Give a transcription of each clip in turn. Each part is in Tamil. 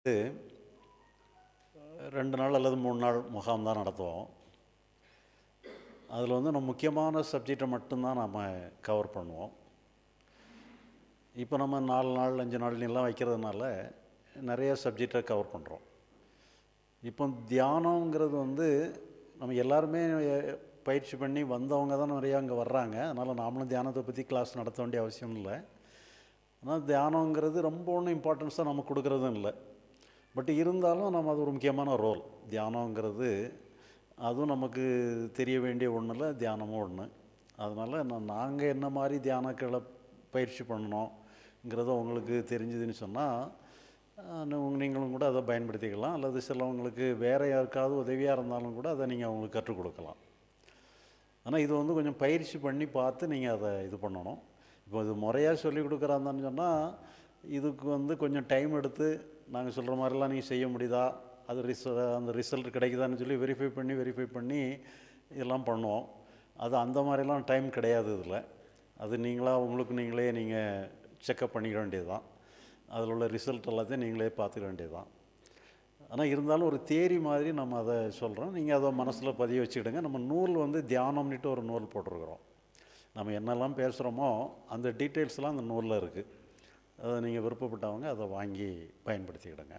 இது ரெண்டு நாள் அல்லது மூணு நாள் முகாம் தான் நடத்துவோம் அதில் வந்து நம்ம முக்கியமான சப்ஜெக்டை மட்டும்தான் நம்ம கவர் பண்ணுவோம் இப்போ நம்ம நாலு நாள் அஞ்சு நாள் எல்லாம் வைக்கிறதுனால நிறைய சப்ஜெக்டை கவர் பண்ணுறோம் இப்போ தியானங்கிறது வந்து நம்ம எல்லாருமே பயிற்சி பண்ணி வந்தவங்க தான் நிறையா அங்கே வர்றாங்க அதனால் நாமளும் தியானத்தை பற்றி கிளாஸ் நடத்த வேண்டிய அவசியம் இல்லை ஆனால் தியானங்கிறது ரொம்ப ஒன்றும் இம்பார்ட்டன்ஸாக நம்ம கொடுக்குறதும் இல்லை பட் இருந்தாலும் நம்ம அது ஒரு முக்கியமான ரோல் தியானங்கிறது அதுவும் நமக்கு தெரிய வேண்டிய ஒன்றும் இல்லை தியானமும் ஒன்று அதனால் நான் நாங்கள் என்ன மாதிரி தியானக்களை பயிற்சி பண்ணணுங்கிறத உங்களுக்கு தெரிஞ்சுதுன்னு சொன்னால் நீங்களும் கூட அதை பயன்படுத்திக்கலாம் அல்லது சிலவங்களுக்கு வேறு யாருக்காவது உதவியாக இருந்தாலும் கூட அதை நீங்கள் அவங்களுக்கு கற்றுக் கொடுக்கலாம் ஆனால் இது வந்து கொஞ்சம் பயிற்சி பண்ணி பார்த்து நீங்கள் அதை இது பண்ணணும் இப்போ இது முறையாக சொல்லி கொடுக்குறாந்தான்னு சொன்னால் இதுக்கு வந்து கொஞ்சம் டைம் எடுத்து நாங்கள் சொல்கிற மாதிரிலாம் நீங்கள் செய்ய முடியுதா அது ரிச அந்த ரிசல்ட் கிடைக்குதான்னு சொல்லி வெரிஃபை பண்ணி வெரிஃபை பண்ணி இதெல்லாம் பண்ணுவோம் அது அந்த மாதிரிலாம் டைம் கிடையாது இதில் அது நீங்களாக உங்களுக்கு நீங்களே நீங்கள் செக்கப் பண்ணிக்க வேண்டியது தான் அதில் உள்ள ரிசல்ட் எல்லாத்தையும் நீங்களே பார்த்துக்க வேண்டியது தான் ஆனால் இருந்தாலும் ஒரு தேரி மாதிரி நம்ம அதை சொல்கிறோம் நீங்கள் அதை மனசில் பதிய வச்சுக்கிடுங்க நம்ம நூல் வந்து தியானம்னுட்டு ஒரு நூல் போட்டிருக்கிறோம் நம்ம என்னெல்லாம் பேசுகிறோமோ அந்த டீட்டெயில்ஸ்லாம் அந்த நூலில் இருக்குது அதை நீங்கள் விருப்பப்பட்டவங்க அதை வாங்கி பயன்படுத்திக்கிடுங்க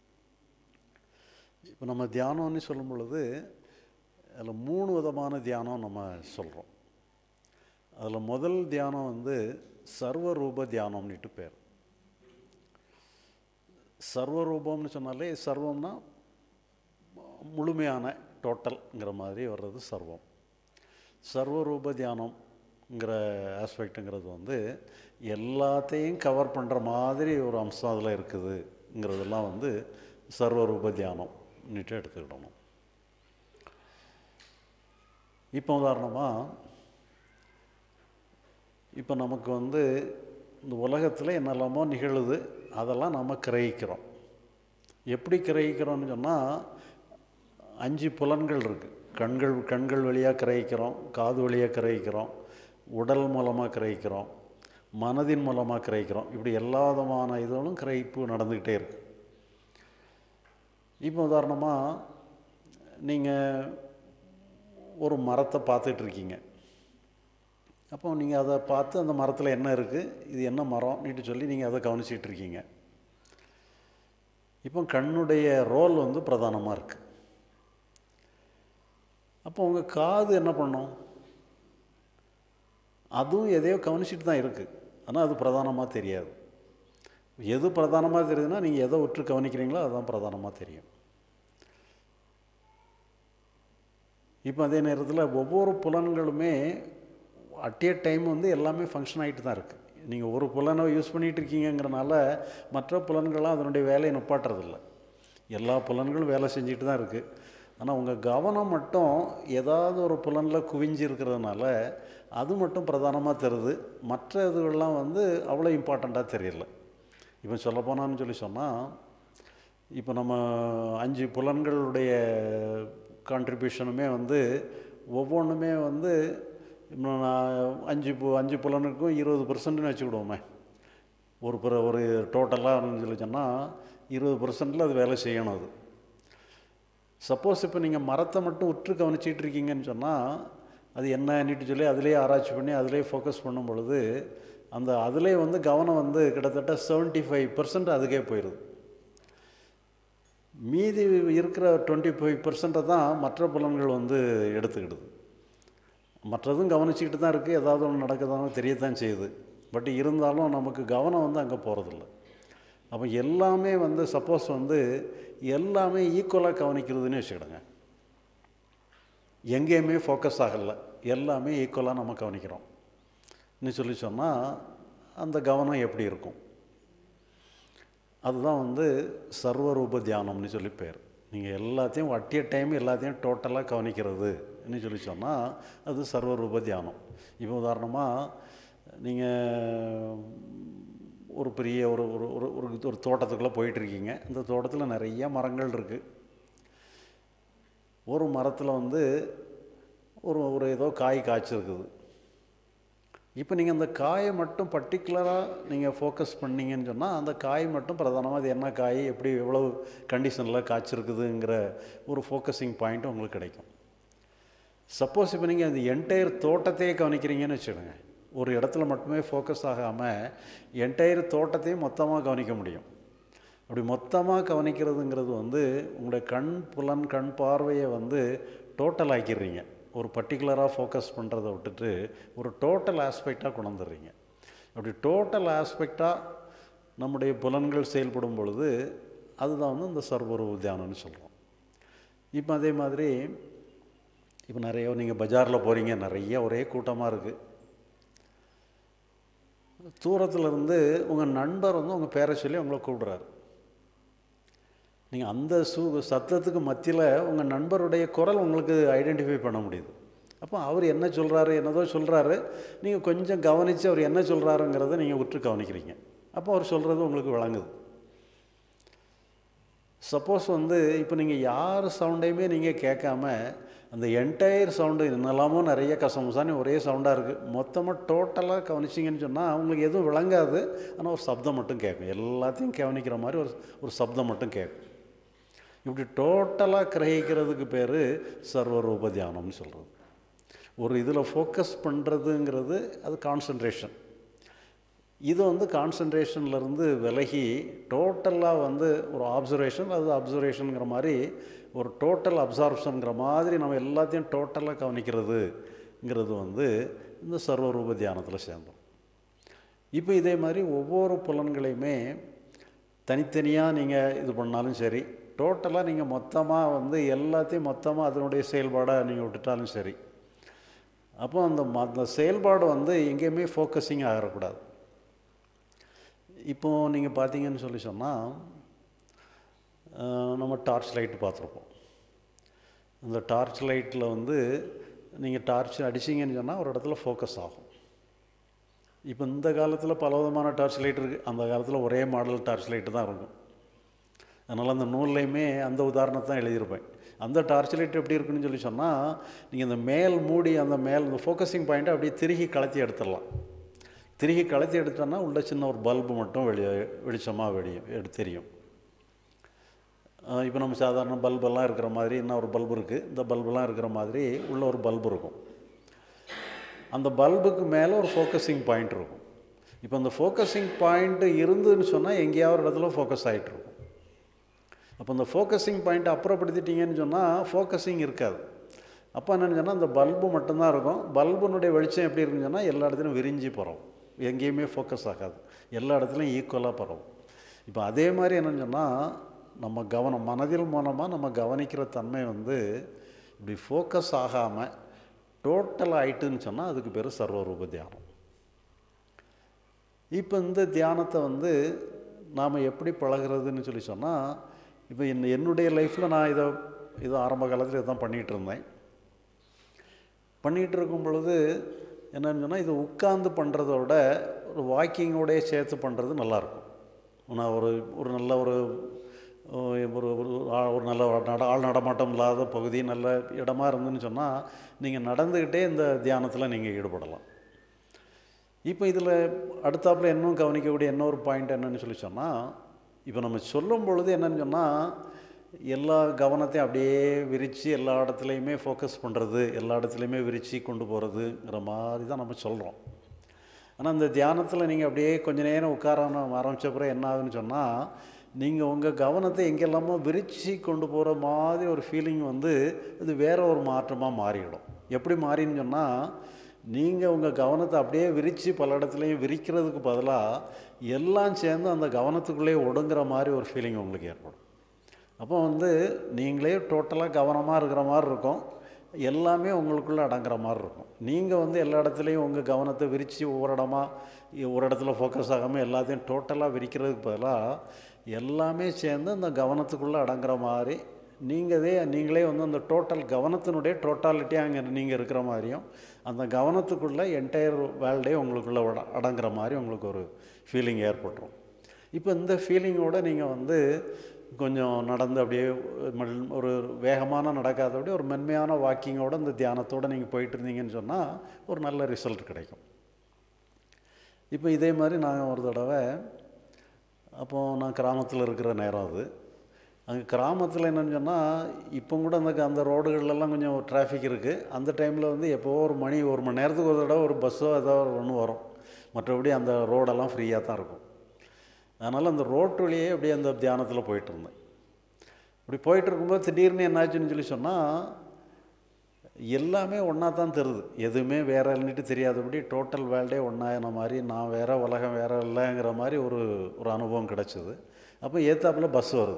இப்போ நம்ம தியானம்னு சொல்லும் பொழுது அதில் மூணு விதமான தியானம் நம்ம சொல்கிறோம் அதில் முதல் தியானம் வந்து சர்வரூப தியானம்னுட்டு பேர் சர்வரூபம்னு சொன்னாலே சர்வம்னா முழுமையான டோட்டல்ங்கிற மாதிரி வர்றது சர்வம் சர்வரூப தியானம்ங்கிற ஆஸ்பெக்ட்டுங்கிறது வந்து எல்லாத்தையும் கவர் பண்ணுற மாதிரி ஒரு அம்சம் அதில் இருக்குதுங்கிறதெல்லாம் வந்து சர்வரூப தியானம்னுட்டு எடுத்துக்கிடணும் இப்போ உதாரணமாக இப்போ நமக்கு வந்து இந்த உலகத்தில் என்னெல்லாமோ நிகழுது அதெல்லாம் நம்ம கிரகிக்கிறோம் எப்படி கிரகிக்கிறோம்னு சொன்னால் அஞ்சு புலன்கள் இருக்குது கண்கள் கண்கள் வழியாக கிரகிக்கிறோம் காது வழியாக கிரகிக்கிறோம் உடல் மூலமாக கிரகிக்கிறோம் மனதின் மூலமாக கிரகிக்கிறோம் இப்படி எல்லா விதமான இதுகளும் கிரகிப்பு நடந்துக்கிட்டே இருக்கு இப்போ உதாரணமாக நீங்கள் ஒரு மரத்தை பார்த்துட்ருக்கீங்க அப்போ நீங்கள் அதை பார்த்து அந்த மரத்தில் என்ன இருக்குது இது என்ன மரம் நீட்டு சொல்லி நீங்கள் அதை கவனிச்சிட்டு இருக்கீங்க இப்போ கண்ணுடைய ரோல் வந்து பிரதானமாக இருக்குது அப்போ உங்கள் காது என்ன பண்ணும் அதுவும் எதையோ கவனிச்சிட்டு தான் இருக்குது ஆனால் அது பிரதானமாக தெரியாது எது பிரதானமாக தெரியுதுன்னா நீங்கள் எதை உற்று கவனிக்கிறீங்களோ அதுதான் பிரதானமாக தெரியும் இப்போ அதே நேரத்தில் ஒவ்வொரு புலன்களுமே அட் ஏ டைம் வந்து எல்லாமே ஃபங்க்ஷன் ஆகிட்டு தான் இருக்குது நீங்கள் ஒரு புலனை யூஸ் பண்ணிகிட்டு இருக்கீங்கிறனால மற்ற புலன்கள்லாம் அதனுடைய வேலையை நுப்பாட்டுறதில்ல எல்லா புலன்களும் வேலை செஞ்சுட்டு தான் இருக்குது ஆனால் உங்கள் கவனம் மட்டும் ஏதாவது ஒரு புலனில் குவிஞ்சு இருக்கிறதுனால அது மட்டும் பிரதானமாக தருது மற்ற இதுகள்லாம் வந்து அவ்வளோ இம்பார்ட்டண்ட்டாக தெரியல இப்போ சொல்லப்போனான்னு சொல்லி சொன்னால் இப்போ நம்ம அஞ்சு புலன்களுடைய கான்ட்ரிபியூஷனுமே வந்து ஒவ்வொன்றுமே வந்து இன்னும் நான் அஞ்சு பு அஞ்சு புலனுக்கும் இருபது பர்சன்ட்னு வச்சுக்கிடுவோமே ஒரு பிற ஒரு டோட்டலாக சொல்லி சொன்னால் இருபது பர்சன்டில் அது வேலை செய்யணும் அது சப்போஸ் இப்போ நீங்கள் மரத்தை மட்டும் உற்று கவனிச்சிட்டு இருக்கீங்கன்னு சொன்னால் அது என்னன்னுட்டு சொல்லி அதிலே ஆராய்ச்சி பண்ணி அதிலே ஃபோக்கஸ் பண்ணும் பொழுது அந்த அதிலே வந்து கவனம் வந்து கிட்டத்தட்ட செவன்ட்டி ஃபைவ் பர்சன்ட் அதுக்கே போயிடுது மீதி இருக்கிற டுவெண்ட்டி ஃபைவ் பர்சன்ட்டை தான் மற்ற புலன்கள் வந்து எடுத்துக்கிடுது மற்றதும் கவனிச்சிக்கிட்டு தான் இருக்குது ஏதாவது ஒன்று நடக்குதானு தெரியத்தான் செய்யுது பட் இருந்தாலும் நமக்கு கவனம் வந்து அங்கே போகிறதில்ல அப்போ எல்லாமே வந்து சப்போஸ் வந்து எல்லாமே ஈக்குவலாக கவனிக்கிறதுன்னு வச்சுக்கிடுங்க எங்கேயுமே ஃபோக்கஸ் ஆகலை எல்லாமே ஈக்குவலாக நம்ம கவனிக்கிறோம் இன்னும் சொல்லி சொன்னால் அந்த கவனம் எப்படி இருக்கும் அதுதான் வந்து சர்வரூப தியானம்னு சொல்லி பேர் நீங்கள் எல்லாத்தையும் அட்டிய டைம் எல்லாத்தையும் டோட்டலாக கவனிக்கிறதுன்னு சொல்லி சொன்னால் அது சர்வரூப தியானம் இப்போ உதாரணமாக நீங்கள் ஒரு பெரிய ஒரு ஒரு ஒரு ஒரு ஒரு தோட்டத்துக்குள்ளே போயிட்டுருக்கீங்க இந்த தோட்டத்தில் நிறைய மரங்கள் இருக்குது ஒரு மரத்தில் வந்து ஒரு ஒரு ஏதோ காய் காய்ச்சிருக்குது இப்போ நீங்கள் அந்த காயை மட்டும் பர்டிகுலராக நீங்கள் ஃபோக்கஸ் பண்ணீங்கன்னு சொன்னால் அந்த காய் மட்டும் பிரதானமாக அது என்ன காய் எப்படி எவ்வளவு கண்டிஷனில் காய்ச்சிருக்குதுங்கிற ஒரு ஃபோக்கஸிங் பாயிண்ட் உங்களுக்கு கிடைக்கும் சப்போஸ் இப்போ நீங்கள் அந்த என்டையர் தோட்டத்தையே கவனிக்கிறீங்கன்னு வச்சுக்கோங்க ஒரு இடத்துல மட்டுமே ஃபோக்கஸ் ஆகாமல் என்டையர் தோட்டத்தையும் மொத்தமாக கவனிக்க முடியும் அப்படி மொத்தமாக கவனிக்கிறதுங்கிறது வந்து உங்களுடைய கண் புலன் கண் பார்வையை வந்து டோட்டல் ஆக்கிடுறீங்க ஒரு பர்டிகுலராக ஃபோக்கஸ் பண்ணுறதை விட்டுட்டு ஒரு டோட்டல் ஆஸ்பெக்டாக கொண்டு வந்துடுறீங்க அப்படி டோட்டல் ஆஸ்பெக்டாக நம்முடைய புலன்கள் செயல்படும் பொழுது அதுதான் வந்து இந்த சர்வரூப தியானம்னு சொல்கிறோம் இப்போ அதே மாதிரி இப்போ நிறைய நீங்கள் பஜாரில் போகிறீங்க நிறைய ஒரே கூட்டமாக இருக்குது தூரத்தில் இருந்து உங்கள் நண்பர் வந்து உங்கள் பேரை சொல்லி உங்களை கூப்பிடுறாரு நீங்கள் அந்த சூ சத்தத்துக்கு மத்தியில் உங்கள் நண்பருடைய குரல் உங்களுக்கு ஐடென்டிஃபை பண்ண முடியுது அப்போ அவர் என்ன சொல்கிறாரு என்னதோ சொல்கிறாரு நீங்கள் கொஞ்சம் கவனித்து அவர் என்ன சொல்கிறாருங்கிறத நீங்கள் உற்று கவனிக்கிறீங்க அப்போ அவர் சொல்கிறது உங்களுக்கு விளங்குது சப்போஸ் வந்து இப்போ நீங்கள் யார் சவுண்டையுமே நீங்கள் கேட்காம அந்த என்டையர் சவுண்டு என்னெல்லாமோ நிறைய கசமுசானி ஒரே சவுண்டாக இருக்குது மொத்தமாக டோட்டலாக கவனிச்சிங்கன்னு சொன்னால் அவங்களுக்கு எதுவும் விளங்காது ஆனால் ஒரு சப்தம் மட்டும் கேட்கும் எல்லாத்தையும் கவனிக்கிற மாதிரி ஒரு ஒரு சப்தம் மட்டும் கேட்கும் இப்படி டோட்டலாக கிரகிக்கிறதுக்கு பேர் சர்வரூப தியானம்னு சொல்கிறது ஒரு இதில் ஃபோக்கஸ் பண்ணுறதுங்கிறது அது கான்சன்ட்ரேஷன் இது வந்து கான்சன்ட்ரேஷன்லேருந்து விலகி டோட்டலாக வந்து ஒரு ஆப்சர்வேஷன் அது அப்சர்வேஷனுங்கிற மாதிரி ஒரு டோட்டல் அப்சார்ப்ஷனுங்கிற மாதிரி நம்ம எல்லாத்தையும் டோட்டலாக கவனிக்கிறதுங்கிறது வந்து இந்த சர்வரூப தியானத்தில் சேர்ந்தோம் இப்போ இதே மாதிரி ஒவ்வொரு புலன்களையுமே தனித்தனியாக நீங்கள் இது பண்ணாலும் சரி டோட்டலாக நீங்கள் மொத்தமாக வந்து எல்லாத்தையும் மொத்தமாக அதனுடைய செயல்பாடாக நீங்கள் விட்டுட்டாலும் சரி அப்போ அந்த அந்த செயல்பாடு வந்து எங்கேயுமே ஃபோக்கஸிங் ஆகிடக்கூடாது இப்போது நீங்கள் பார்த்தீங்கன்னு சொல்லி சொன்னால் நம்ம டார்ச் லைட்டு பார்த்துருப்போம் அந்த டார்ச் லைட்டில் வந்து நீங்கள் டார்ச் அடிச்சிங்கன்னு சொன்னால் ஒரு இடத்துல ஃபோக்கஸ் ஆகும் இப்போ இந்த காலத்தில் பல விதமான டார்ச் லைட் இருக்குது அந்த காலத்தில் ஒரே மாடல் டார்ச் லைட்டு தான் இருக்கும் அதனால் அந்த நூல்லையுமே அந்த உதாரணத்தை தான் எழுதியிருப்பேன் அந்த டார்ச் லைட் எப்படி இருக்குன்னு சொல்லி சொன்னால் நீங்கள் இந்த மேல் மூடி அந்த மேல் இந்த ஃபோக்கஸிங் பாயிண்ட்டை அப்படியே திருகி கலத்தி எடுத்துடலாம் திருகி கலத்தி எடுத்தோன்னா உள்ள சின்ன ஒரு பல்பு மட்டும் வெளியே வெளிச்சமாக வெளியும் எடுத்து தெரியும் இப்போ நம்ம சாதாரண பல்பெல்லாம் இருக்கிற மாதிரி இன்னும் ஒரு பல்பு இருக்குது இந்த பல்பெல்லாம் இருக்கிற மாதிரி உள்ள ஒரு பல்பு இருக்கும் அந்த பல்புக்கு மேலே ஒரு ஃபோக்கஸிங் பாயிண்ட் இருக்கும் இப்போ அந்த ஃபோக்கஸிங் பாயிண்ட்டு இருந்துன்னு சொன்னால் எங்கேயாவது ஒரு இடத்துல ஃபோக்கஸ் ஆகிட்டு இருக்கும் அப்போ அந்த ஃபோக்கஸிங் பாயிண்ட்டை அப்புறப்படுத்திட்டீங்கன்னு சொன்னால் ஃபோக்கஸிங் இருக்காது அப்போ என்னென்னு சொன்னால் அந்த பல்பு மட்டும்தான் இருக்கும் பல்புனுடைய வெளிச்சம் எப்படி இருக்குன்னு சொன்னால் எல்லா இடத்துலையும் விரிஞ்சு பரவும் எங்கேயுமே ஃபோக்கஸ் ஆகாது எல்லா இடத்துலையும் ஈக்குவலாக பரவும் இப்போ அதே மாதிரி என்னென்னு சொன்னால் நம்ம கவனம் மனதில் மூலமாக நம்ம கவனிக்கிற தன்மை வந்து இப்படி ஃபோக்கஸ் ஆகாமல் டோட்டல் ஆயிட்டுன்னு சொன்னால் அதுக்கு பேர் சர்வரூப தியானம் இப்போ இந்த தியானத்தை வந்து நாம் எப்படி பழகிறதுன்னு சொல்லி சொன்னால் இப்போ என் என்னுடைய லைஃப்பில் நான் இதை இது ஆரம்ப காலத்தில் இதை தான் பண்ணிகிட்டு இருந்தேன் பண்ணிகிட்டு இருக்கும் பொழுது என்னன்னு சொன்னால் இது உட்கார்ந்து பண்ணுறத விட ஒரு வாக்கிங்கோடைய சேர்த்து பண்ணுறது நல்லாயிருக்கும் நான் ஒரு ஒரு நல்ல ஒரு ஒரு ஒரு நல்ல நட ஆள் நடமாட்டம் இல்லாத பகுதி நல்ல இடமா இருந்துன்னு சொன்னால் நீங்கள் நடந்துக்கிட்டே இந்த தியானத்தில் நீங்கள் ஈடுபடலாம் இப்போ இதில் அடுத்தாப்பில் இன்னும் கவனிக்கக்கூடிய இன்னொரு பாயிண்ட் என்னன்னு சொல்லி சொன்னால் இப்போ நம்ம சொல்லும் பொழுது என்னன்னு சொன்னால் எல்லா கவனத்தையும் அப்படியே விரித்து எல்லா இடத்துலையுமே ஃபோக்கஸ் பண்ணுறது எல்லா இடத்துலையுமே விரித்து கொண்டு போகிறதுங்கிற மாதிரி தான் நம்ம சொல்கிறோம் ஆனால் இந்த தியானத்தில் நீங்கள் அப்படியே கொஞ்ச நேரம் உட்கார ஆரம்பித்த பிறகு என்ன ஆகுதுன்னு சொன்னால் நீங்கள் உங்கள் கவனத்தை எங்கெல்லாமோ விரித்து கொண்டு போகிற மாதிரி ஒரு ஃபீலிங் வந்து இது வேற ஒரு மாற்றமாக மாறிடும் எப்படி மாறின்னு சொன்னால் நீங்கள் உங்கள் கவனத்தை அப்படியே விரித்து பல இடத்துலையும் விரிக்கிறதுக்கு பதிலாக எல்லாம் சேர்ந்து அந்த கவனத்துக்குள்ளேயே ஒடுங்குற மாதிரி ஒரு ஃபீலிங் உங்களுக்கு ஏற்படும் அப்போ வந்து நீங்களே டோட்டலாக கவனமாக இருக்கிற மாதிரி இருக்கும் எல்லாமே உங்களுக்குள்ளே அடங்குற மாதிரி இருக்கும் நீங்கள் வந்து எல்லா இடத்துலையும் உங்கள் கவனத்தை விரித்து ஒவ்வொரு இடமா ஒரு இடத்துல ஃபோக்கஸ் ஆகாமல் எல்லாத்தையும் டோட்டலாக விரிக்கிறதுக்கு பதிலாக எல்லாமே சேர்ந்து அந்த கவனத்துக்குள்ளே அடங்குற மாதிரி நீங்களே நீங்களே வந்து அந்த டோட்டல் கவனத்தினுடைய டோட்டாலிட்டியாக அங்கே நீங்கள் இருக்கிற மாதிரியும் அந்த கவனத்துக்குள்ளே என்டையர் வேர்ல்டே உங்களுக்குள்ளே அடங்குற மாதிரி உங்களுக்கு ஒரு ஃபீலிங் ஏற்பட்டுரும் இப்போ இந்த ஃபீலிங்கோடு நீங்கள் வந்து கொஞ்சம் நடந்து அப்படியே ஒரு வேகமான நடக்காதபடி ஒரு மென்மையான வாக்கிங்கோடு இந்த தியானத்தோடு நீங்கள் போயிட்டு இருந்தீங்கன்னு சொன்னால் ஒரு நல்ல ரிசல்ட் கிடைக்கும் இப்போ இதே மாதிரி நான் ஒரு தடவை அப்போது நான் கிராமத்தில் இருக்கிற நேரம் அது அங்கே கிராமத்தில் என்னன்னு சொன்னால் இப்போ கூட அந்த அந்த ரோடுகள்லாம் கொஞ்சம் டிராஃபிக் இருக்குது அந்த டைமில் வந்து எப்போ ஒரு மணி ஒரு மணி நேரத்துக்கு ஒரு தடவை ஒரு பஸ்ஸோ ஏதோ ஒன்று வரும் மற்றபடி அந்த ரோடெல்லாம் ஃப்ரீயாக தான் இருக்கும் அதனால் அந்த ரோட்டு வழியே அப்படியே அந்த தியானத்தில் போயிட்டு இருந்தேன் இப்படி போயிட்டு இருக்கும்போது திடீர்னு என்னாச்சுன்னு சொல்லி சொன்னால் எல்லாமே ஒன்றா தான் தெரியுது எதுவுமே வேற இல்லைன்ட்டு தெரியாதபடி டோட்டல் வேர்ல்டே ஒன்றாயின மாதிரி நான் வேற உலகம் வேற இல்லைங்கிற மாதிரி ஒரு ஒரு அனுபவம் கிடச்சிது அப்போ ஏத்தாப்புல பஸ் வருது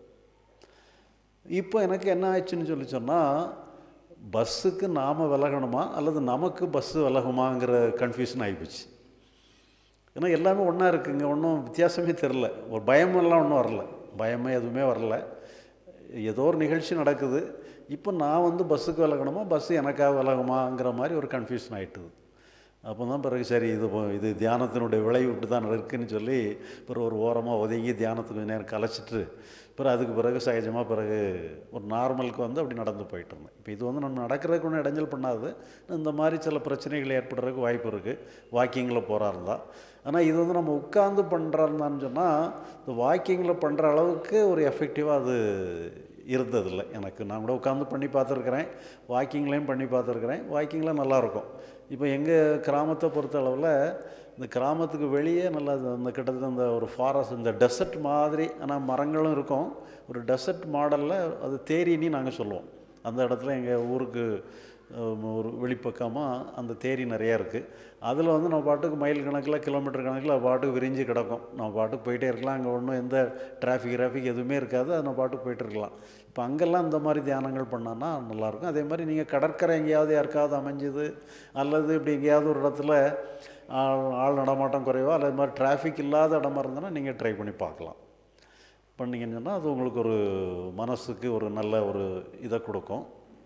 இப்போ எனக்கு என்ன ஆயிடுச்சுன்னு சொல்லி சொன்னால் பஸ்ஸுக்கு நாம் விலகணுமா அல்லது நமக்கு பஸ்ஸு விலகுமாங்கிற கன்ஃபியூஷன் ஆகிப்போச்சு ஏன்னா எல்லாமே ஒன்றா இருக்குங்க ஒன்றும் வித்தியாசமே தெரில ஒரு பயமெல்லாம் ஒன்றும் வரல பயமே எதுவுமே வரல ஏதோ ஒரு நிகழ்ச்சி நடக்குது இப்போ நான் வந்து பஸ்ஸுக்கு விலகணுமா பஸ்ஸு எனக்காக விலகுமாங்கிற மாதிரி ஒரு கன்ஃபியூஷன் ஆகிட்டுது அப்போ தான் பிறகு சரி இது போ- இது தியானத்தினுடைய விளைவு இப்படி தான் இருக்குன்னு சொல்லி பிறகு ஒரு ஓரமாக ஒதுங்கி தியானத்துக்கு கொஞ்ச நேரம் கலைச்சிட்டு பிறகு அதுக்கு பிறகு சகஜமாக பிறகு ஒரு நார்மலுக்கு வந்து அப்படி நடந்து போயிட்டு இருந்தேன் இப்போ இது வந்து நம்ம நடக்கிறதுக்கு ஒன்றும் இடைஞ்சல் பண்ணாது இந்த மாதிரி சில பிரச்சனைகள் ஏற்படுறதுக்கு வாய்ப்பு இருக்குது வாக்கிங்கில் போகிறா இருந்தால் ஆனால் இது வந்து நம்ம உட்கார்ந்து பண்ணுறாருந்தான்னு சொன்னால் இந்த வாக்கிங்கில் பண்ணுற அளவுக்கு ஒரு எஃபெக்டிவாக அது இருந்ததில்லை எனக்கு நான் கூட உட்காந்து பண்ணி பார்த்துருக்குறேன் வாக்கிங்லேயும் பண்ணி பார்த்துருக்குறேன் வாக்கிங்கில் நல்லாயிருக்கும் இப்போ எங்கள் கிராமத்தை பொறுத்த அளவில் இந்த கிராமத்துக்கு வெளியே நல்லா இது- அந்த கிட்டத்தட்ட இந்த ஒரு ஃபாரஸ்ட் இந்த டெசர்ட் மாதிரி ஆனால் மரங்களும் இருக்கும் ஒரு டெசர்ட் மாடலில் அது தேரின்னு நாங்கள் சொல்லுவோம் அந்த இடத்துல எங்கள் ஊருக்கு அஹ், ஒரு வெளிப்பக்கமாக அந்த தேரி நிறையா இருக்குது அதில் வந்து நம்ம பாட்டுக்கு மைல் கணக்கில் கிலோமீட்டர் கணக்கில் அது பாட்டுக்கு விரிஞ்சு கிடக்கும் நம்ம பாட்டுக்கு போயிட்டே இருக்கலாம் அங்கே ஒன்றும் எந்த டிராஃபிக் கிராஃபிக் எதுவுமே இருக்காது அது நம்ம பாட்டுக்கு போயிட்டு இருக்கலாம் இப்போ அங்கெல்லாம் இந்த மாதிரி தியானங்கள் பண்ணோன்னா நல்லாயிருக்கும் அதே மாதிரி நீங்கள் கடற்கரை எங்கேயாவது யாருக்காவது அமைஞ்சுது அல்லது இப்படி எங்கேயாவது ஒரு இடத்துல ஆள் ஆள் நடமாட்டம் குறைவா அல்லது மாதிரி டிராஃபிக் இல்லாத இடமா இருந்ததுன்னா நீங்கள் ட்ரை பண்ணி பார்க்கலாம் பண்ணீங்கன்னு சொன்னால் அது உங்களுக்கு ஒரு மனசுக்கு ஒரு நல்ல ஒரு இதை கொடுக்கும்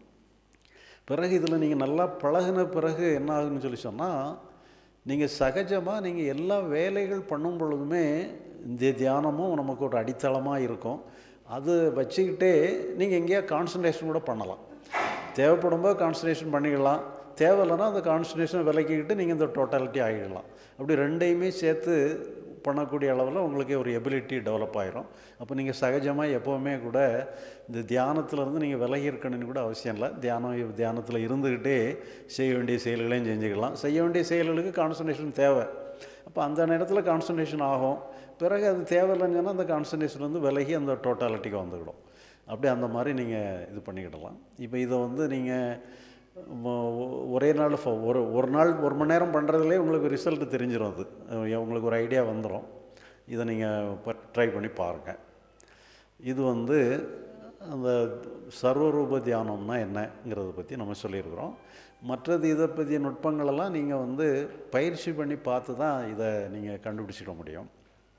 பிறகு இதில் நீங்கள் நல்லா பழகுன பிறகு என்ன ஆகுன்னு சொல்லி சொன்னால் நீங்கள் சகஜமாக நீங்கள் எல்லா வேலைகள் பண்ணும் பொழுதுமே இந்த தியானமும் நமக்கு ஒரு அடித்தளமாக இருக்கும் அது வச்சுக்கிட்டே நீங்கள் எங்கேயா கான்சன்ட்ரேஷன் கூட பண்ணலாம் தேவைப்படும் போது கான்சன்ட்ரேஷன் பண்ணிக்கலாம் தேவையில்லைன்னா அந்த கான்சன்ட்ரேஷன் விலக்கிக்கிட்டு நீங்கள் இந்த டோட்டாலிட்டி ஆகிடலாம் அப்படி ரெண்டையுமே சேர்த்து பண்ணக்கூடிய அளவில் உங்களுக்கு ஒரு எபிலிட்டி டெவலப் ஆயிரும் அப்போ நீங்கள் சகஜமாக எப்போவுமே கூட இந்த தியானத்துலேருந்து நீங்கள் விலகி இருக்கணும்னு கூட அவசியம் இல்லை தியானம் தியானத்தில் இருந்துக்கிட்டே செய்ய வேண்டிய செயல்களையும் செஞ்சுக்கலாம் செய்ய வேண்டிய செயல்களுக்கு கான்சன்ட்ரேஷன் தேவை அப்போ அந்த நேரத்தில் கான்சன்ட்ரேஷன் ஆகும் பிறகு அது தேவையில்லைன்னு சொன்னால் அந்த கான்சன்ட்ரேஷன் வந்து விலகி அந்த டோட்டாலிட்டிக்கு வந்துவிடும் அப்படி அந்த மாதிரி நீங்கள் இது பண்ணிக்கிடலாம் இப்போ இதை வந்து நீங்கள் ஒரே நாள் ஃப- ஒரு ஒரு நாள் ஒரு மணி நேரம் பண்ணுறதுலே உங்களுக்கு ரிசல்ட் தெரிஞ்சிடும் அது அஹ் உங்களுக்கு ஒரு ஐடியா வந்துடும் இதை நீங்கள் ட்ரை பண்ணி பாருங்கள் இது வந்து அந்த சர்வரூப தியானம்னா என்னங்கிறத பற்றி நம்ம சொல்லியிருக்கிறோம் மற்றது இதை பற்றிய நுட்பங்களெல்லாம் நீங்கள் வந்து பயிற்சி பண்ணி பார்த்து தான் இதை நீங்கள் கண்டுபிடிச்சிட முடியும்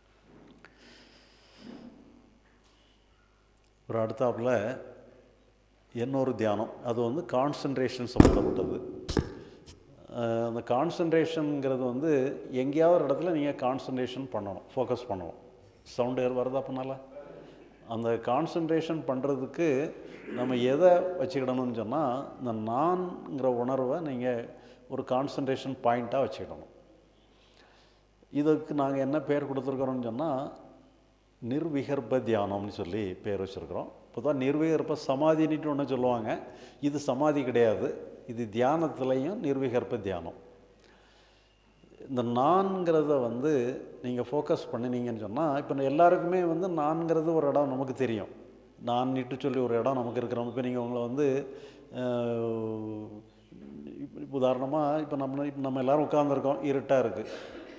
ஒரு அடுத்தாப்புல இன்னொரு தியானம் அது வந்து கான்சன்ட்ரேஷன் சம்மந்தப்பட்டது அஹ் அந்த கான்சன்ட்ரேஷனுங்கிறது வந்து எங்கேயாவது ஒரு இடத்துல நீங்கள் கான்சன்ட்ரேஷன் பண்ணணும் ஃபோக்கஸ் பண்ணணும் சவுண்டு ஏர் வருதா பண்ணால அந்த கான்சன்ட்ரேஷன் பண்ணுறதுக்கு நம்ம எதை வச்சுக்கிடணும்னு சொன்னால் இந்த நான்ங்கிற உணர்வை நீங்கள் ஒரு கான்சன்ட்ரேஷன் பாயிண்ட்டாக வச்சுக்கிடணும் இதுக்கு நாங்கள் என்ன பேர் கொடுத்துருக்குறோம்னு சொன்னால் நிர்விகற்ப தியானம்னு சொல்லி பேர் வச்சுருக்குறோம் பொதுவாக நிர்விகற்ப சமாதின்னுட்டு ஒன்று சொல்லுவாங்க இது சமாதி கிடையாது இது தியானத்துலேயும் நிர்விகற்ப தியானம் இந்த நான்கிறத வந்து நீங்கள் ஃபோக்கஸ் பண்ணினீங்கன்னு சொன்னால் இப்போ எல்லாருக்குமே வந்து நான்கிறது ஒரு இடம் நமக்கு தெரியும் நான் நிட்டு சொல்லி ஒரு இடம் நமக்கு இருக்கிறோம் இப்போ நீங்கள் உங்களை வந்து அஹ், இப்ப உதாரணமாக இப்போ நம்ம இப்போ நம்ம எல்லோரும் உட்காந்துருக்கோம் இருட்டாக இருக்குது